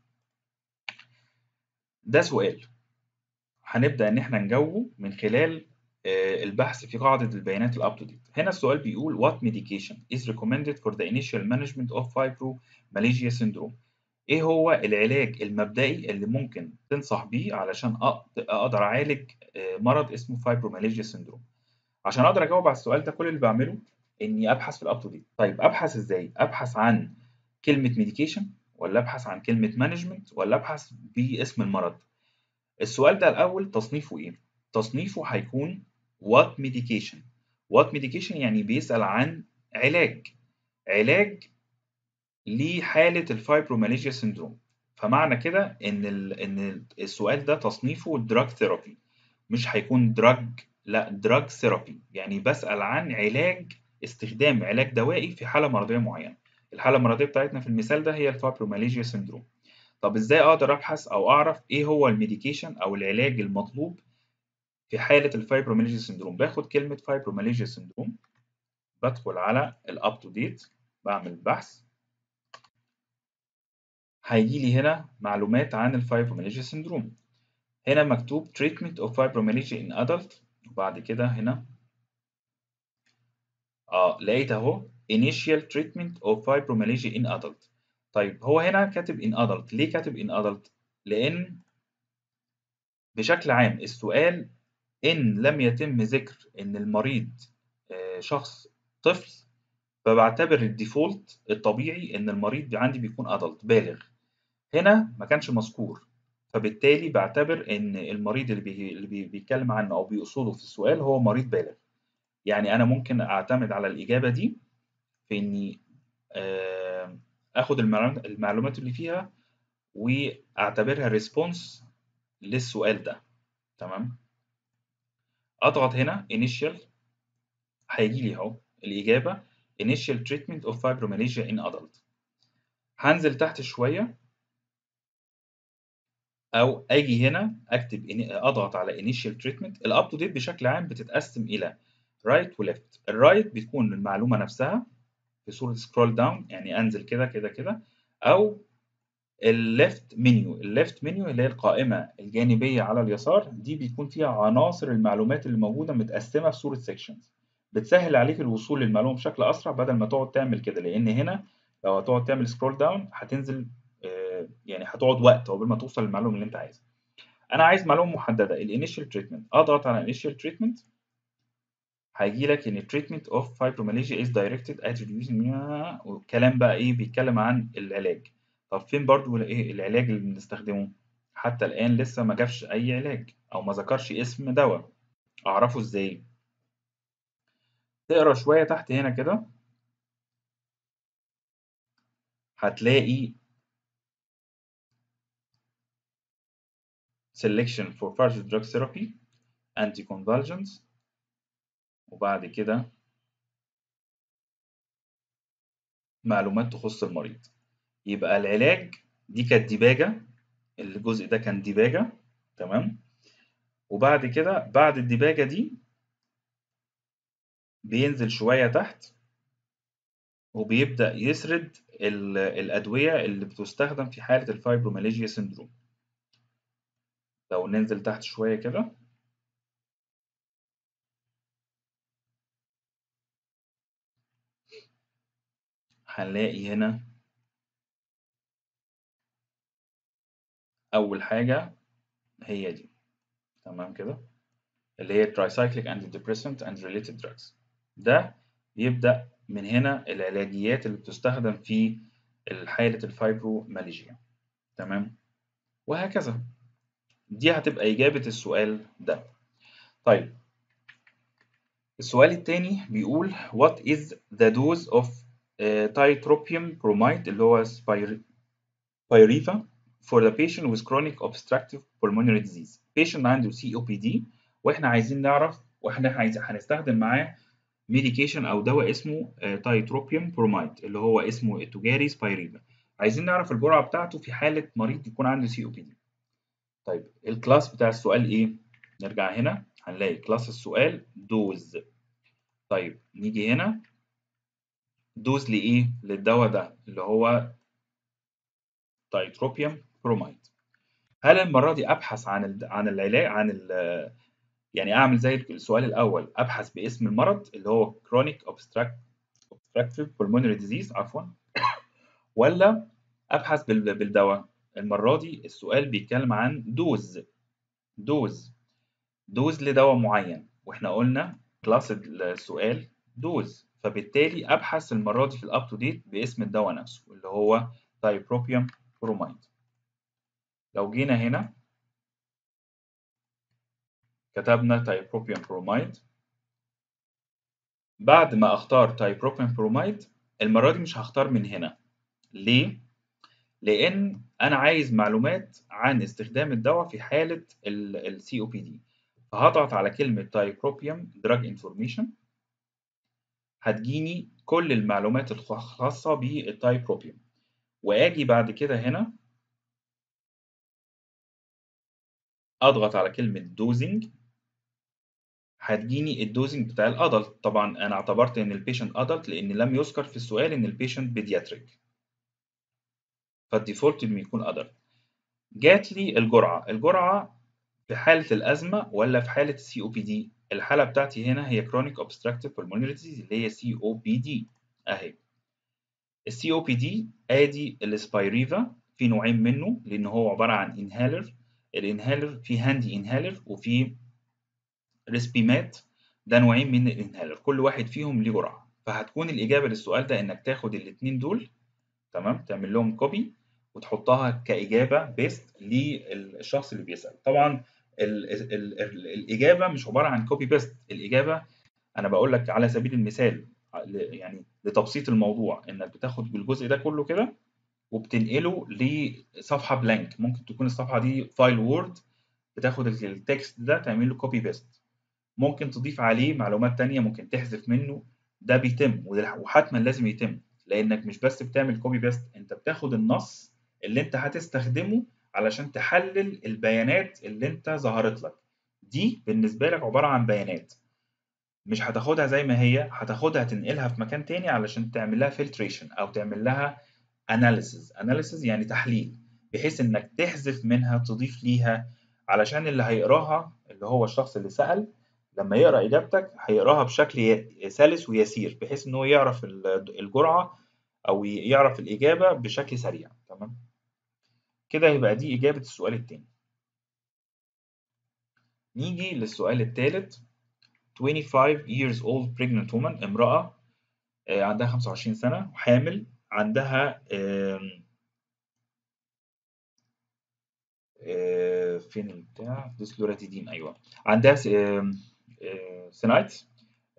ده سؤال هنبدا ان احنا نجاوبه من خلال آه، البحث في قاعده البيانات الاب تو ديت هنا السؤال بيقول what medication is recommended for the initial management of fibromyalgia syndrome ايه هو العلاج المبدئي اللي ممكن تنصح بيه علشان أق- اقدر اعالج آه، مرض اسمه فايبروماليجيا سيندروم عشان اقدر اجاوب على السؤال ده كل اللي بعمله اني ابحث في الاب تو ديت طيب ابحث ازاي ابحث عن كلمه ميديكيشن ولا ابحث عن كلمه مانجمنت ولا ابحث باسم المرض السؤال ده الاول تصنيفه ايه تصنيفه هيكون what medication what medication يعني بيسأل عن علاج علاج لحالة الفايبروماليجيا سيندروم فمعنى كده ان ال... ان السؤال ده تصنيفه دراج ثيرابي مش هيكون دراج لا دراج ثيرابي يعني بسأل عن علاج استخدام علاج دوائي في حالة مرضية معينة الحالة المرضية بتاعتنا في المثال ده هي الفايبروماليجيا سيندروم طب ازاي اقدر ابحث او اعرف ايه هو الميديكيشن او العلاج المطلوب في حالة الفايبروماليجيا سيندروم باخد كلمة فايبروماليجيا سيندروم بدخل على الاب تو ديت بعمل بحث هيجي لي هنا معلومات عن الفايبروماليجيا سيندروم هنا مكتوب treatment of fibromyalgia in adult وبعد كده هنا اه لقيت اهو initial treatment of fibromyalgia in adult طيب هو هنا كاتب in adult ليه كاتب in adult لان بشكل عام السؤال إن لم يتم ذكر إن المريض آه، شخص طفل فبعتبر الديفولت الطبيعي إن المريض عندي بيكون أدلت بالغ هنا ما كانش مذكور فبالتالي بعتبر إن المريض اللي, بي... اللي بي... بيتكلم عنه أو بيقصده في السؤال هو مريض بالغ يعني أنا ممكن أعتمد على الإجابة دي في إني آه، آخد المعلومات المعلومات اللي فيها وأعتبرها ريسبونس للسؤال ده تمام اضغط هنا initial هيجي لي اهو الاجابه initial treatment of fibromyalgia in adult هنزل تحت شويه او اجي هنا اكتب إن- اضغط على initial treatment الاب تو ديت بشكل عام بتتقسم الى رايت وليفت الرايت بتكون المعلومه نفسها في صوره سكرول داون يعني انزل كده كده كده او الليفت منيو الليفت منيو اللي هي القائمه الجانبيه على اليسار دي بيكون فيها عناصر المعلومات اللي موجوده متقسمه في صوره سيكشنز بتسهل عليك الوصول للمعلومه بشكل اسرع بدل ما تقعد تعمل كده لان هنا لو هتقعد تعمل سكرول داون هتنزل آه، يعني هتقعد وقت قبل ما توصل للمعلومه اللي انت عايزها انا عايز معلومه محدده الانيشال تريتمنت اضغط على الانيشال تريتمنت هيجي لك ان treatment of fibromyalgia is directed at reducing وكلام بقى ايه بيتكلم عن العلاج طب فين برضو ايه العلاج اللي بنستخدمه حتى الان لسه ما جابش اي علاج او ما ذكرش اسم دواء اعرفه ازاي تقرا شويه تحت هنا كده هتلاقي selection for further drug therapy anticonvulsants وبعد كده معلومات تخص المريض يبقى العلاج دي كانت ديباجة الجزء ده كان ديباجة تمام وبعد كده بعد الديباجة دي بينزل شوية تحت وبيبدأ يسرد ال- الأدوية اللي بتستخدم في حالة الفايبروماليجيا سيندروم لو ننزل تحت شوية كده هنلاقي هنا أول حاجة هي دي تمام كده اللي هي tricyclic antidepressant and related drugs ده بيبدأ من هنا العلاجيات اللي بتستخدم في حالة الفايبروماليجيا تمام وهكذا دي هتبقى إجابة السؤال ده طيب السؤال التاني بيقول what is the dose of uh, tiotropium bromide اللي هو Spiriva for the patient with chronic obstructive pulmonary disease patient عنده COPD واحنا عايزين نعرف واحنا عايز هنستخدم معاه ميديكيشن او دواء اسمه تايتروبيوم برومايد اللي هو اسمه التجاري سبايريفا عايزين نعرف الجرعه بتاعته في حاله مريض يكون عنده سي او بي دي طيب الكلاس بتاع السؤال ايه نرجع هنا هنلاقي كلاس السؤال دوز طيب نيجي هنا دوز لايه للدواء ده اللي هو تايتروبيوم برومايد هل المره دي ابحث عن ال عن العلاج عن ال يعني اعمل زي السؤال الاول ابحث باسم المرض اللي هو chronic obstructive pulmonary disease عفوا ولا ابحث بالدواء المره دي السؤال بيتكلم عن دوز دوز دوز لدواء معين واحنا قلنا كلاس السؤال دوز فبالتالي ابحث المره دي في الاب تو ديت باسم الدواء نفسه اللي هو تايبروبيوم برومايد لو جينا هنا كتبنا تايبروبيوم برومايد بعد ما اختار تايبروبيوم برومايد المره دي مش هختار من هنا ليه لان انا عايز معلومات عن استخدام الدواء في حاله السي او بي دي فهضغط على كلمه تايبروبيوم دراج انفورميشن هتجيني كل المعلومات الخاصه بالتايبروبيوم واجي بعد كده هنا اضغط على كلمه دوزنج هتجيني الدوزنج بتاع الادلت طبعا انا اعتبرت ان البيشنت ادلت لان لم يذكر في السؤال ان البيشنت بيدياتريك فالديفولت انه يكون ادلت جات لي الجرعه الجرعه في حاله الازمه ولا في حاله السي او بي دي الحاله بتاعتي هنا هي كرونيك اوبستراكتيف pulmonary disease اللي هي سي او بي دي اهي السي او بي دي ادي السبايريفا في نوعين منه لان هو عباره عن انهالر الانهالر في هاندي انهالر وفي ريسبيمات ده نوعين من الانهالر كل واحد فيهم ليه جرعه فهتكون الاجابه للسؤال ده انك تاخد الاثنين دول تمام تعمل لهم كوبي وتحطها كاجابه بيست للشخص اللي بيسال طبعا ال ال ال الاجابه مش عباره عن كوبي بيست الاجابه انا بقول لك على سبيل المثال يعني لتبسيط الموضوع انك بتاخد الجزء ده كله كده وبتنقله لصفحه بلانك ممكن تكون الصفحه دي فايل وورد بتاخد التكست ده تعمل له كوبي بيست ممكن تضيف عليه معلومات تانية ممكن تحذف منه ده بيتم وحتما لازم يتم لانك مش بس بتعمل كوبي بيست انت بتاخد النص اللي انت هتستخدمه علشان تحلل البيانات اللي انت ظهرت لك دي بالنسبه لك عباره عن بيانات مش هتاخدها زي ما هي هتاخدها تنقلها في مكان تاني علشان تعمل لها فلتريشن او تعمل لها اناليسز اناليسز يعني تحليل بحيث انك تحذف منها تضيف ليها علشان اللي هيقراها اللي هو الشخص اللي سأل لما يقرا اجابتك هيقراها بشكل سلس ويسير بحيث ان هو يعرف الجرعه او يعرف الاجابه بشكل سريع تمام كده يبقى دي اجابه السؤال الثاني نيجي للسؤال الثالث 25 years old pregnant woman امرأة عندها 25 سنة وحامل عندها فين البتاع ديسلوراتيدين ايوه عندها سينايتس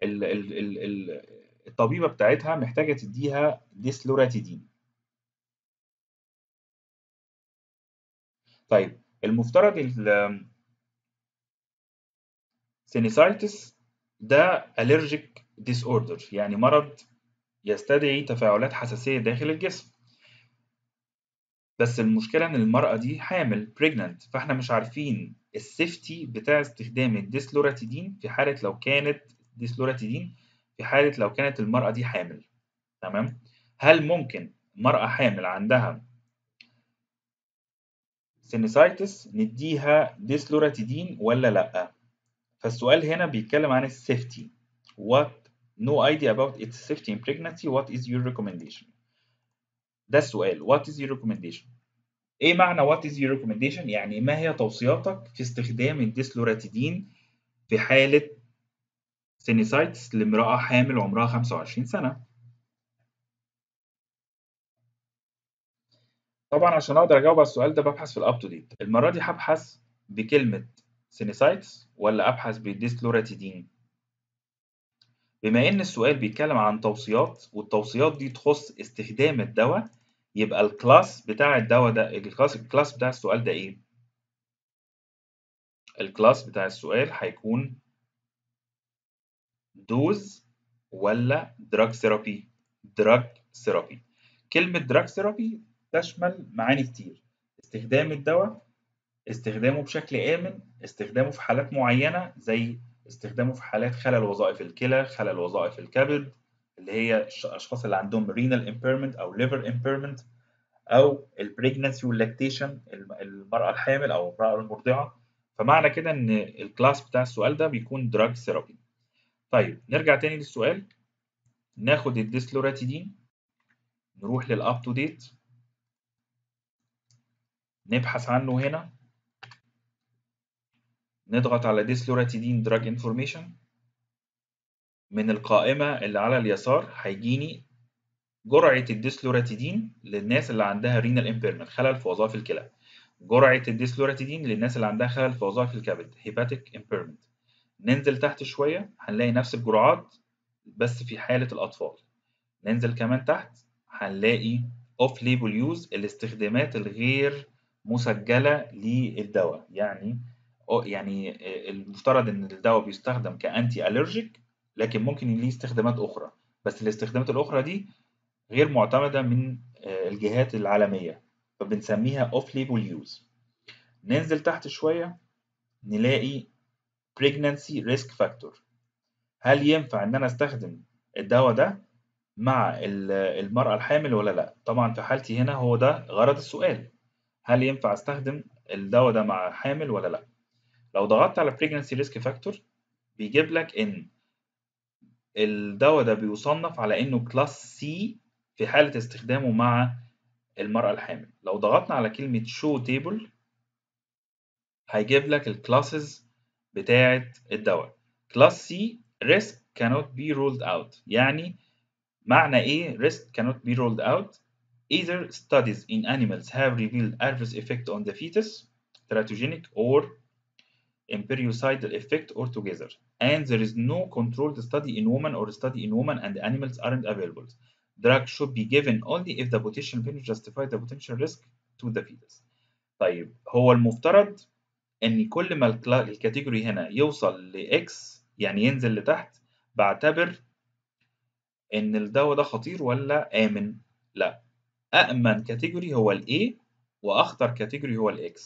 الطبيبه بتاعتها محتاجه تديها ديسلوراتيدين طيب المفترض السينيسايتس ده allergic disorder يعني مرض يستدعي تفاعلات حساسيه داخل الجسم بس المشكله ان المراه دي حامل pregnant فاحنا مش عارفين السيفتي بتاع استخدام الديسلوراتيدين في حاله لو كانت ديسلوراتيدين في حاله لو كانت المراه دي حامل تمام هل ممكن مراه حامل عندها سينيسايتس نديها ديسلوراتيدين ولا لا فالسؤال هنا بيتكلم عن السيفتي what no idea about its safety in pregnancy what is your recommendation ده السؤال what is your recommendation ايه معنى what is your recommendation يعني ما هي توصياتك في استخدام الديسلوراتيدين في حالة سينيسايتس لامرأة حامل عمرها 25 سنة طبعا عشان اقدر اجاوب على السؤال ده ببحث في الاب تو ديت المرة دي هبحث بكلمة سينيسايتس ولا ابحث بالديسلوراتيدين بما إن السؤال بيتكلم عن توصيات والتوصيات دي تخص استخدام الدواء يبقى الكلاس بتاع الدواء ده الكلاس الكلاس بتاع السؤال ده إيه؟ الكلاس بتاع السؤال هيكون دوز ولا دراج ثيرابي؟ دراج ثيرابي كلمة دراج ثيرابي تشمل معاني كتير استخدام الدواء استخدامه بشكل آمن استخدامه في حالات معينة زي استخدامه في حالات خلل وظائف الكلى خلل وظائف الكبد اللي هي الأشخاص اللي عندهم renal impairment أو liver impairment أو البريجنسي واللاكتيشن المرأة الحامل أو المرأة المرضعة فمعنى كده إن الكلاس بتاع السؤال ده بيكون دراج ثيرابي طيب نرجع تاني للسؤال ناخد الديسلوراتيدين نروح للاب تو ديت نبحث عنه هنا نضغط على ديسلوراتيدين دراج انفورميشن من القائمة اللي على اليسار هيجيني جرعة الديسلوراتيدين للناس اللي عندها رينال امبيرمنت خلل في وظائف الكلى جرعة الديسلوراتيدين للناس اللي عندها خلل في وظائف الكبد هيباتيك امبيرمنت ننزل تحت شوية هنلاقي نفس الجرعات بس في حالة الأطفال ننزل كمان تحت هنلاقي اوف ليبل يوز الاستخدامات الغير مسجلة للدواء يعني يعني المفترض ان الدواء بيستخدم كانتي الرجيك لكن ممكن ليه استخدامات اخرى بس الاستخدامات الاخرى دي غير معتمده من الجهات العالميه فبنسميها اوف ليبل يوز ننزل تحت شويه نلاقي pregnancy risk factor هل ينفع ان انا استخدم الدواء ده مع المرأة الحامل ولا لا طبعا في حالتي هنا هو ده غرض السؤال هل ينفع استخدم الدواء ده مع حامل ولا لا لو ضغطت على pregnancy risk factor بيجيب لك ان الدواء ده بيصنف على انه كلاس سي في حالة استخدامه مع المرأة الحامل لو ضغطنا على كلمة show table هيجيب لك الكلاسز بتاعة الدواء كلاس سي risk cannot be ruled out يعني معنى ايه risk cannot be ruled out either studies in animals have revealed adverse effect on the fetus teratogenic or empiricidal effect or together and there is no controlled study in women or study in women and animals aren't available drug should be given only if the potential benefit justify the potential risk to the fetus طيب هو المفترض ان كل ما الكاتيجوري هنا يوصل لاكس يعني ينزل لتحت بعتبر ان الدواء ده خطير ولا امن لا أأمن كاتيجوري هو ال A وأخطر كاتيجوري هو ال X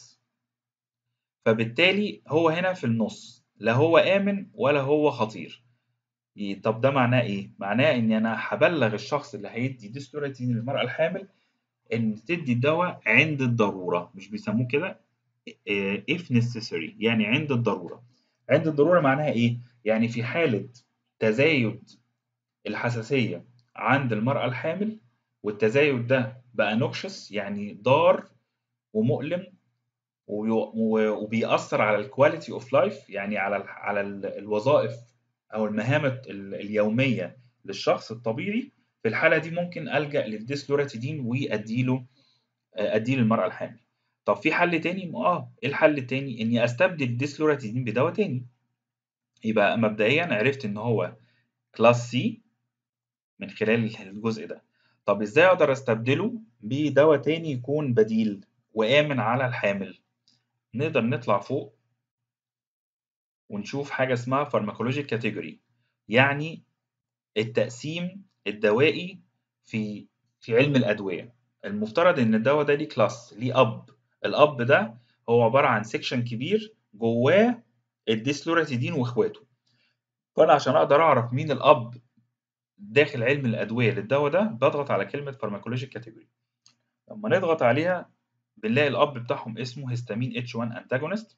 فبالتالي هو هنا في النص لا هو آمن ولا هو خطير طب ده معناه إيه؟ معناه إن أنا هبلغ الشخص اللي هيدي ديسلوراتين للمرأة الحامل إن تدي الدواء عند الضرورة مش بيسموه كده if necessary يعني عند الضرورة عند الضرورة معناها إيه؟ يعني في حالة تزايد الحساسية عند المرأة الحامل والتزايد ده بقى نوكشس يعني ضار ومؤلم وبيأثر على الكواليتي اوف لايف يعني على ال على ال الوظائف او المهام اليوميه للشخص الطبيعي في الحاله دي ممكن الجا للديسلوراتيدين واديله اديه للمراه الحامل طب في حل تاني اه ايه الحل التاني اني استبدل الديسلوراتيدين بدواء تاني يبقى مبدئيا عرفت ان هو كلاس سي من خلال الجزء ده طب ازاي اقدر استبدله بدواء تاني يكون بديل وآمن على الحامل نقدر نطلع فوق ونشوف حاجة اسمها فارماكولوجيك كاتيجوري يعني التقسيم الدوائي في في علم الأدوية المفترض إن الدواء ده ليه كلاس ليه أب الأب ده هو عبارة عن سيكشن كبير جواه الديسلوراتيدين وإخواته فأنا عشان أقدر أعرف مين الأب داخل علم الأدوية للدواء ده بضغط على كلمة فارماكولوجيك كاتيجوري لما نضغط عليها بنلاقي الأب بتاعهم اسمه هيستامين H1 انتاجونست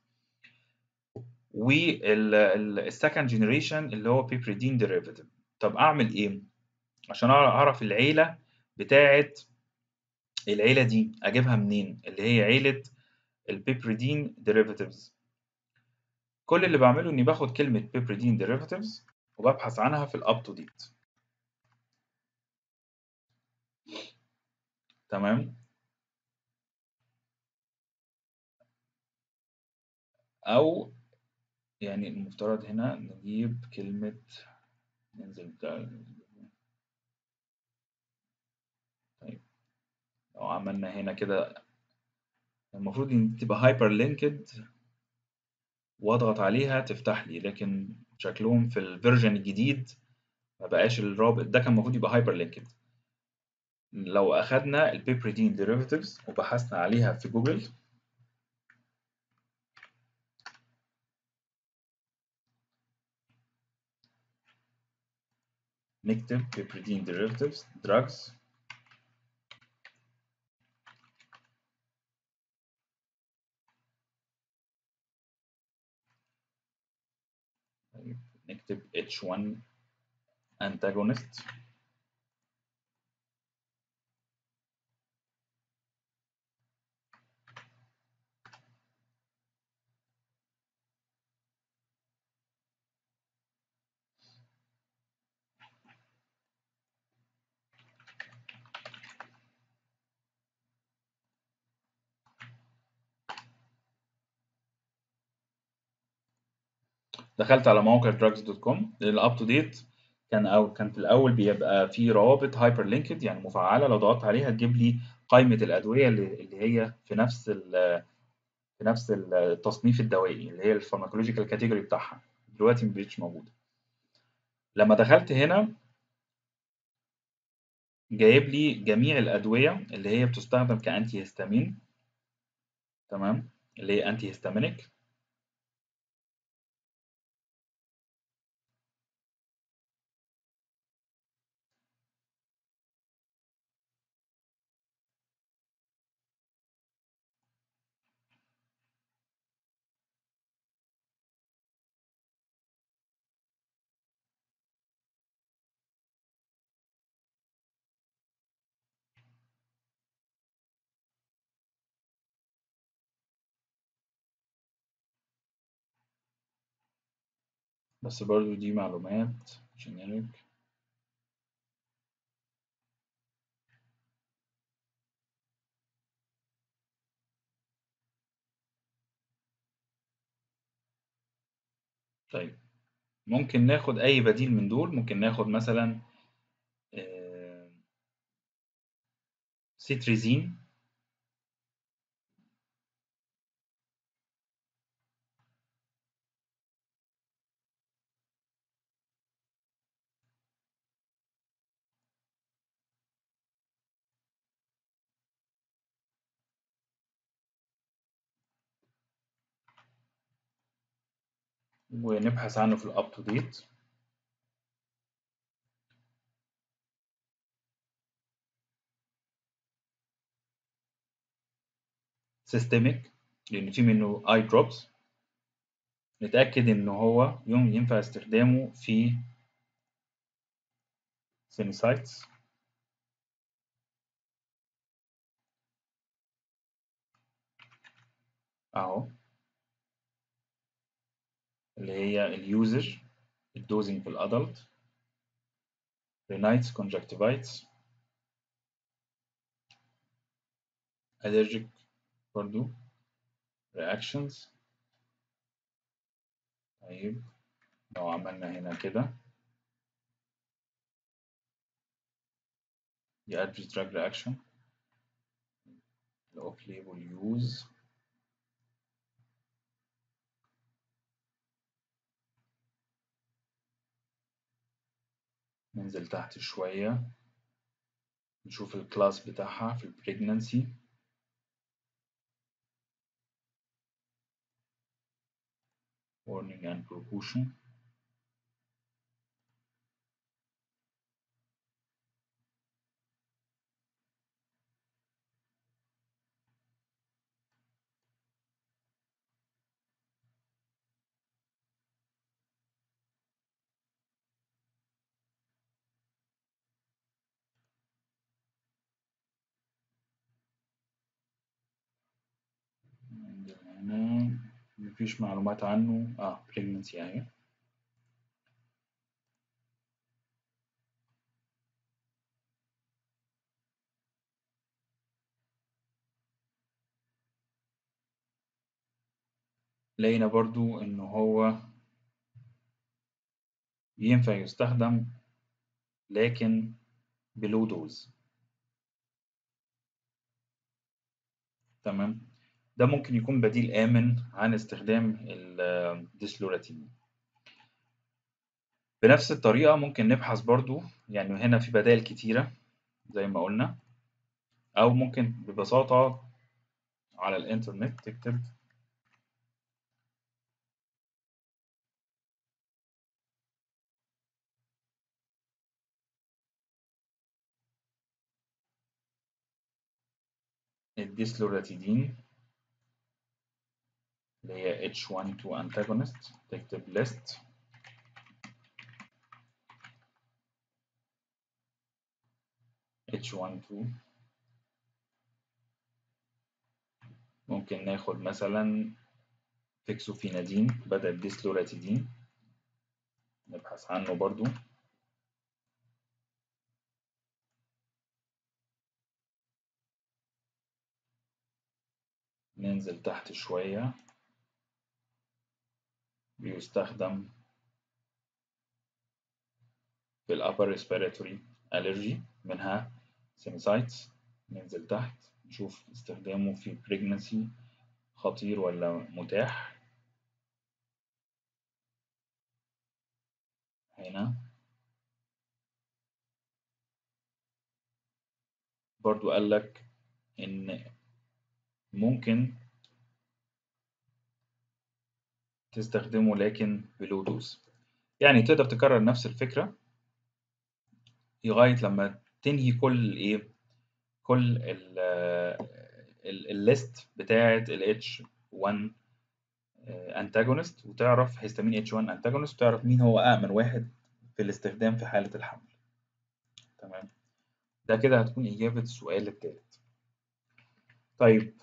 والسكند جنريشن اللي هو بيبريدين ديريفاتيف طب أعمل إيه؟ عشان أعرف العيلة بتاعة العيلة دي أجيبها منين؟ اللي هي عيلة البيبريدين ديريفاتيفز كل اللي بعمله إني باخد كلمة بيبريدين ديريفاتيفز وببحث عنها في الأب تو ديت تمام أو يعني المفترض هنا نجيب كلمة ننزل ده طيب لو عملنا هنا كده المفروض ان تبقى هايبر لينكد واضغط عليها تفتح لي لكن شكلهم في الفيرجن الجديد ما بقاش الرابط ده كان المفروض يبقى هايبر لينكد لو اخدنا البيبريدين ديريفاتيفز وبحثنا عليها في جوجل نكتب بيبريدين derivatives drugs طيب نكتب H1 antagonist دخلت على موقع drugs.com الاب تو ديت كان او كان في الاول بيبقى في روابط هايبر لينكد يعني مفعله لو ضغطت عليها تجيب لي قائمه الادويه اللي اللي هي في نفس ال في نفس التصنيف الدوائي اللي هي الفارماكولوجيكال كاتيجوري بتاعها دلوقتي مبقتش موجوده لما دخلت هنا جايب لي جميع الادويه اللي هي بتستخدم كانتي هيستامين تمام اللي هي انتي هيستامينيك بس برضو دي معلومات جينيريك طيب ممكن ناخد أي بديل من دول ممكن ناخد مثلا آه، سيتريزين ونبحث عنه في الاب تو ديت سيستميك لأن في منه اي دروبس نتأكد إن هو يوم ينفع استخدامه في سينوسايتس أهو اللي هي اليوزر الدوزنج في الأدلت رينايتس كونجكتيفايتس allergic برضو reactions طيب لو عملنا هنا كده دي adverse drug reaction off label use ننزل تحت شوية نشوف الكلاس بتاعها في البريجنانسي warning and precaution ننزل هنا مفيش معلومات عنه اه pregnancy اهي لقينا برضو ان هو ينفع يستخدم لكن below dose تمام ده ممكن يكون بديل آمن عن استخدام الديسلوراتين بنفس الطريقة ممكن نبحث برضو يعني هنا في بدائل كتيرة زي ما قلنا أو ممكن ببساطة على الإنترنت تكتب الديسلوراتيدين اللي هي H12 antagonist تكتب list H12 ممكن ناخد مثلا فيكسوفينادين بدل ديسلوراتيدين نبحث عنه برضو ننزل تحت شوية بيستخدم في ال upper respiratory allergy منها سيميسايتس ننزل تحت نشوف استخدامه في pregnancy خطير ولا متاح هنا برضو قال لك إن ممكن تستخدمه لكن بلو دوز يعني تقدر تكرر نفس الفكرة لغاية لما تنهي كل ايه كل الليست بتاعة ال H1 انتاجونست وتعرف هيستامين H1 انتاجونست وتعرف مين هو أأمن واحد في الاستخدام في حالة الحمل تمام ده كده هتكون إجابة السؤال التالت طيب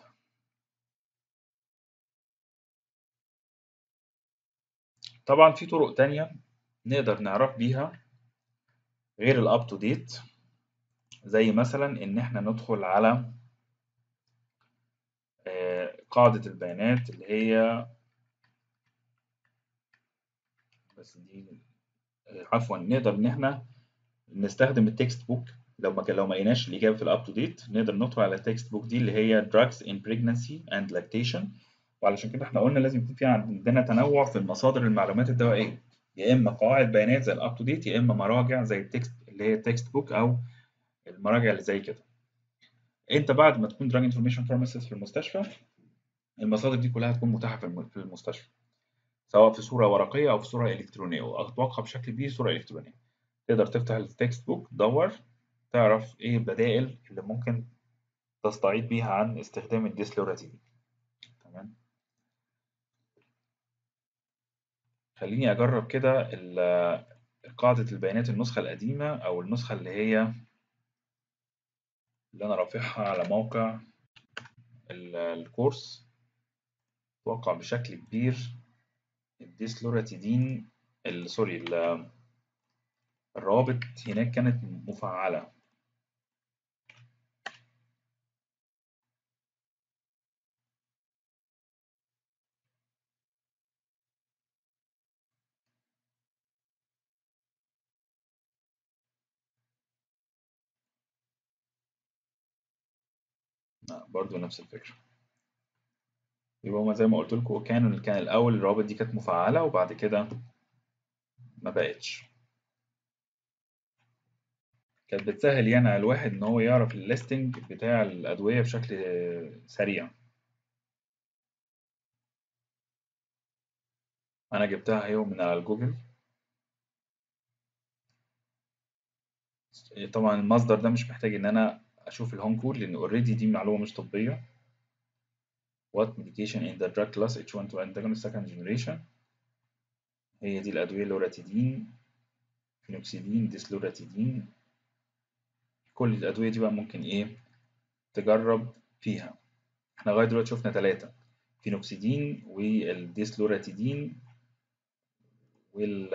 طبعا في طرق تانية نقدر نعرف بيها غير الاب تو ديت زي مثلا ان احنا ندخل على قاعدة البيانات اللي هي بس دي عفوا نقدر ان احنا نستخدم التكست بوك لو ما لو ما لقيناش الاجابه في الاب تو ديت نقدر ندخل على التكست بوك دي اللي هي drugs in pregnancy and lactation وعلشان كده احنا قلنا لازم يكون في عندنا تنوع في المصادر المعلومات الدوائيه يا اما قواعد بيانات زي الاب تو ديت يا اما مراجع زي التكست اللي هي التكست بوك او المراجع اللي زي كده انت بعد ما تكون دراج انفورميشن فارماسيست في المستشفى المصادر دي كلها هتكون متاحه في المستشفى سواء في صوره ورقيه او في صوره الكترونيه واتوقع بشكل كبير صوره الكترونيه تقدر تفتح التكست بوك تدور تعرف ايه البدائل اللي ممكن تستعيد بيها عن استخدام الديسلوراتين تمام خليني اجرب كده قاعدة البيانات النسخة القديمة او النسخة اللي هي اللي انا رافعها على موقع الكورس اتوقع بشكل كبير الديسلوراتيدين سوري الروابط هناك كانت مفعلة برضو نفس الفكرة يبقى هما زي ما قلت لكم كان كان الأول الروابط دي كانت مفعلة وبعد كده ما بقتش كانت بتسهل يعني على الواحد إن هو يعرف الليستنج بتاع الأدوية بشكل سريع أنا جبتها اهي من على جوجل طبعا المصدر ده مش محتاج إن أنا أشوف الهوم كود لأن أوريدي دي معلومة مش طبية What medication in the drug class H1 2 antagonist second generation هي دي الأدوية لوراتيدين فينوكسيدين ديسلوراتيدين كل الأدوية دي بقى ممكن إيه تجرب فيها احنا لغاية دلوقتي شفنا ثلاثة فينوكسيدين والديسلوراتيدين وال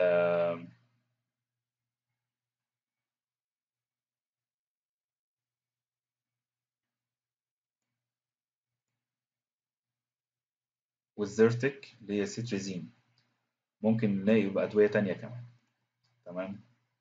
والزيرتك اللي هي سيتريزين ممكن نلاقي يبقى أدوية تانية كمان تمام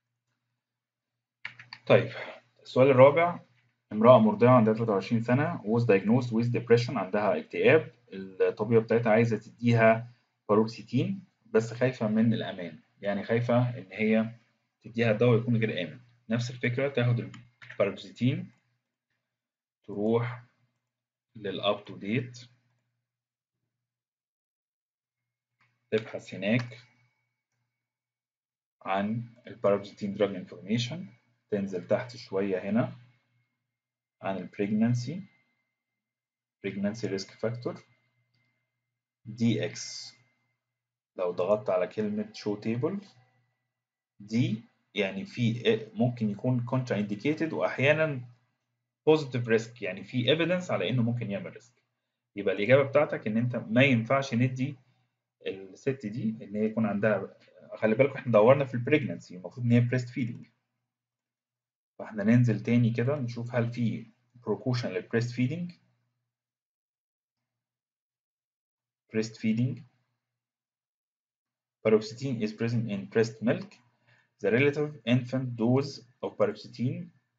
طيب السؤال الرابع امرأة مرضعة عندها 23 سنة was diagnosed with depression عندها اكتئاب الطبيبة بتاعتها عايزة تديها باروكسيتين بس خايفة من الأمان يعني خايفة إن هي تديها الدواء يكون غير آمن نفس الفكرة تاخد الباروكسيتين تروح للأب تو ديت تبحث هناك عن الباروكسيتين دراج انفورميشن تنزل تحت شوية هنا عن البريجنانسي pregnancy risk factor dx لو ضغطت على كلمة show table دي يعني في ممكن يكون contra indicated وأحيانا positive risk يعني في evidence على إنه ممكن يعمل risk يبقى الإجابة بتاعتك إن أنت ما ينفعش ندي الست دي إن هي يكون عندها خلي بالكم إحنا دورنا في البريجنانسي المفروض إن هي بريست فيدنج فإحنا ننزل تاني كده نشوف هل في precaution للبريست فيدنج breastfeeding. Paroxetine is present in breast milk. The relative infant dose of paroxetine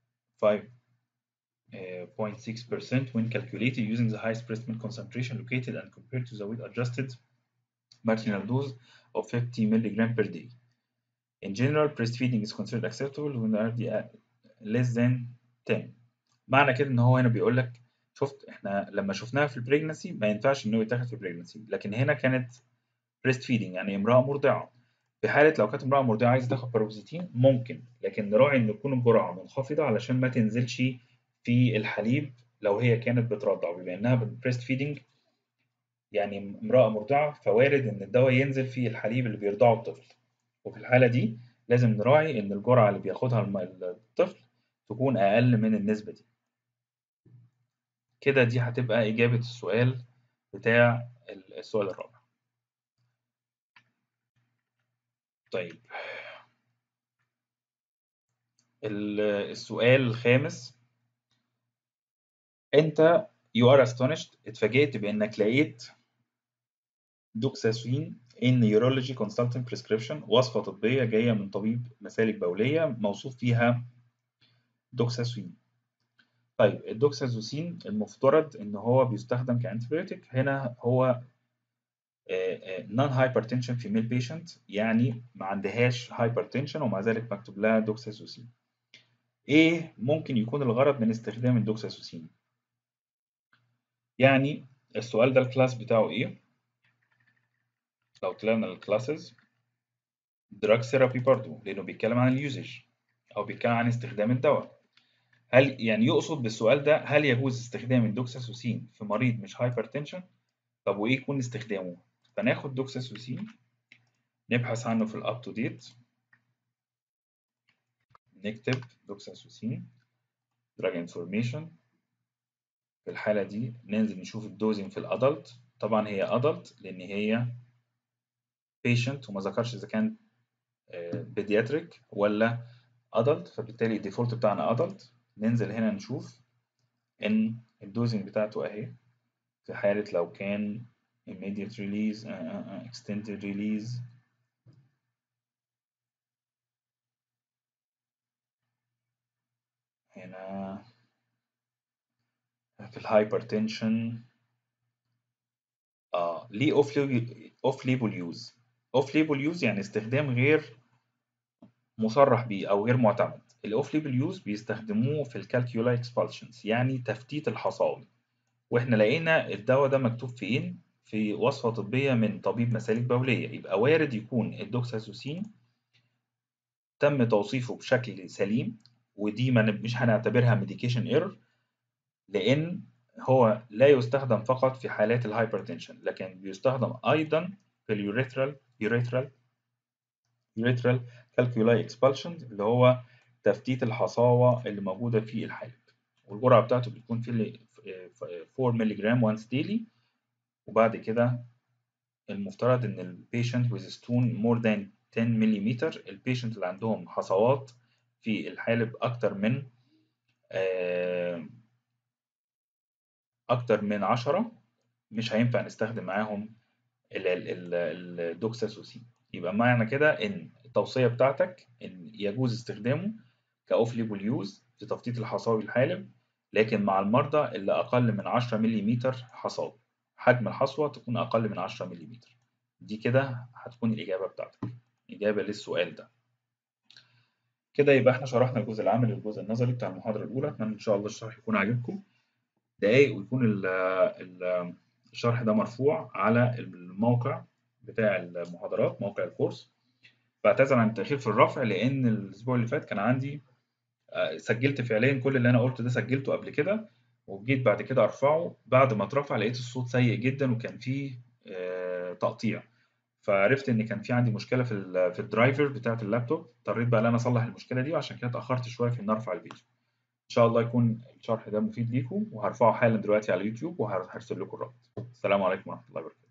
5.6% when calculated using the highest breast milk concentration located and compared to the weight adjusted marginal dose of 50 mg per day. In general, breastfeeding is considered acceptable when RD less than 10. معنى كده ان هو هنا بيقول لك شفت احنا لما شفناها في البريجنسي ما ينفعش ان هو يتاخد في البريجنسي لكن هنا كانت بريست فيدنج يعني امراه مرضعه في حاله لو كانت امراه مرضعه عايزه تاخد باروكسيتين ممكن لكن نراعي ان تكون الجرعه منخفضه علشان ما تنزلش في الحليب لو هي كانت بترضع بما انها بريست فيدنج يعني امراه مرضعه فوارد ان الدواء ينزل في الحليب اللي بيرضعه الطفل وفي الحاله دي لازم نراعي ان الجرعه اللي بياخدها الطفل تكون اقل من النسبه دي كده دي هتبقى إجابة السؤال بتاع السؤال الرابع طيب السؤال الخامس أنت you are astonished اتفاجئت بإنك لقيت دوكساسين in urology consultant prescription وصفة طبية جاية من طبيب مسالك بولية موصوف فيها دوكساسين طيب الدوكسازوسين المفترض ان هو بيستخدم كانتيبيوتيك هنا هو نون هايبرتنشن فيميل بيشنت يعني ما عندهاش هايبرتنشن ومع ذلك مكتوب لها دوكسازوسين ايه ممكن يكون الغرض من استخدام الدوكسازوسين يعني السؤال ده الكلاس بتاعه ايه لو طلعنا الكلاسز دراج ثيرابي برضه لانه بيتكلم عن اليوزج او بيتكلم عن استخدام الدواء هل يعني يقصد بالسؤال ده هل يجوز استخدام الدوكساسوسين في مريض مش هايبرتنشن؟ طب وايه يكون استخدامه؟ فناخد دوكساسوسين نبحث عنه في الاب تو ديت نكتب دوكساسوسين دراج انفورميشن في الحالة دي ننزل نشوف الدوزنج في الادلت طبعا هي ادلت لان هي بيشنت وما ذكرش اذا كان بيدياتريك ولا ادلت فبالتالي الديفولت بتاعنا ادلت ننزل هنا نشوف ان الدوزنج بتاعته اهي في حالة لو كان immediate release uh, uh, extended release هنا في الهايبرتنشن اه ليه اوف اوف ليبل يوز اوف ليبل يوز يعني استخدام غير مصرح بيه او غير معتمد الاوف ليبل يوز بيستخدموه في الكالكيولا اكسبالشنز يعني تفتيت الحصاوي واحنا لقينا الدواء ده مكتوب فين في وصفه طبيه من طبيب مسالك بوليه يبقى وارد يكون الدوكسازوسين تم توصيفه بشكل سليم ودي ما مش هنعتبرها ميديكيشن ايرور لان هو لا يستخدم فقط في حالات الهايبرتنشن لكن بيستخدم ايضا في اليوريثرال يوريثرال يوريثرال كالكيولاي اكسبالشن اللي هو تفتيت الحصاوة اللي موجودة في الحالب والجرعة بتاعته بتكون في 4 مللي جرام وانس ديلي وبعد كده المفترض ان البيشنت with stone more than 10 ملم البيشنت اللي عندهم حصوات في الحالب اكتر من اكتر من 10 مش هينفع نستخدم معاهم الدوكساسوسين يبقى معنى كده ان التوصية بتاعتك إن يجوز استخدامه كأوف ليبل يوز في تفتيت الحصاوي الحالب لكن مع المرضى اللي أقل من 10 ملم حصاد حجم الحصوة تكون أقل من 10 ملم دي كده هتكون الإجابة بتاعتك إجابة للسؤال ده كده يبقى احنا شرحنا الجزء العملي والجزء النظري بتاع المحاضرة الأولى أتمنى إن شاء الله الشرح يكون عاجبكم دقايق ويكون ال ال الشرح ده مرفوع على الموقع بتاع المحاضرات موقع الكورس بعتذر عن التأخير في الرفع لأن الأسبوع اللي فات كان عندي سجلت فعليا كل اللي أنا قلته ده سجلته قبل كده وجيت بعد كده أرفعه بعد ما اترفع لقيت الصوت سيء جدا وكان فيه تقطيع فعرفت ان كان في عندي مشكله في في الدرايفر بتاعه اللابتوب اضطريت بقى ان انا اصلح المشكله دي وعشان كده اتاخرت شويه في ان ارفع الفيديو ان شاء الله يكون الشرح ده مفيد ليكم وهرفعه حالا دلوقتي على اليوتيوب وهرسل لكم الرابط السلام عليكم ورحمه الله وبركاته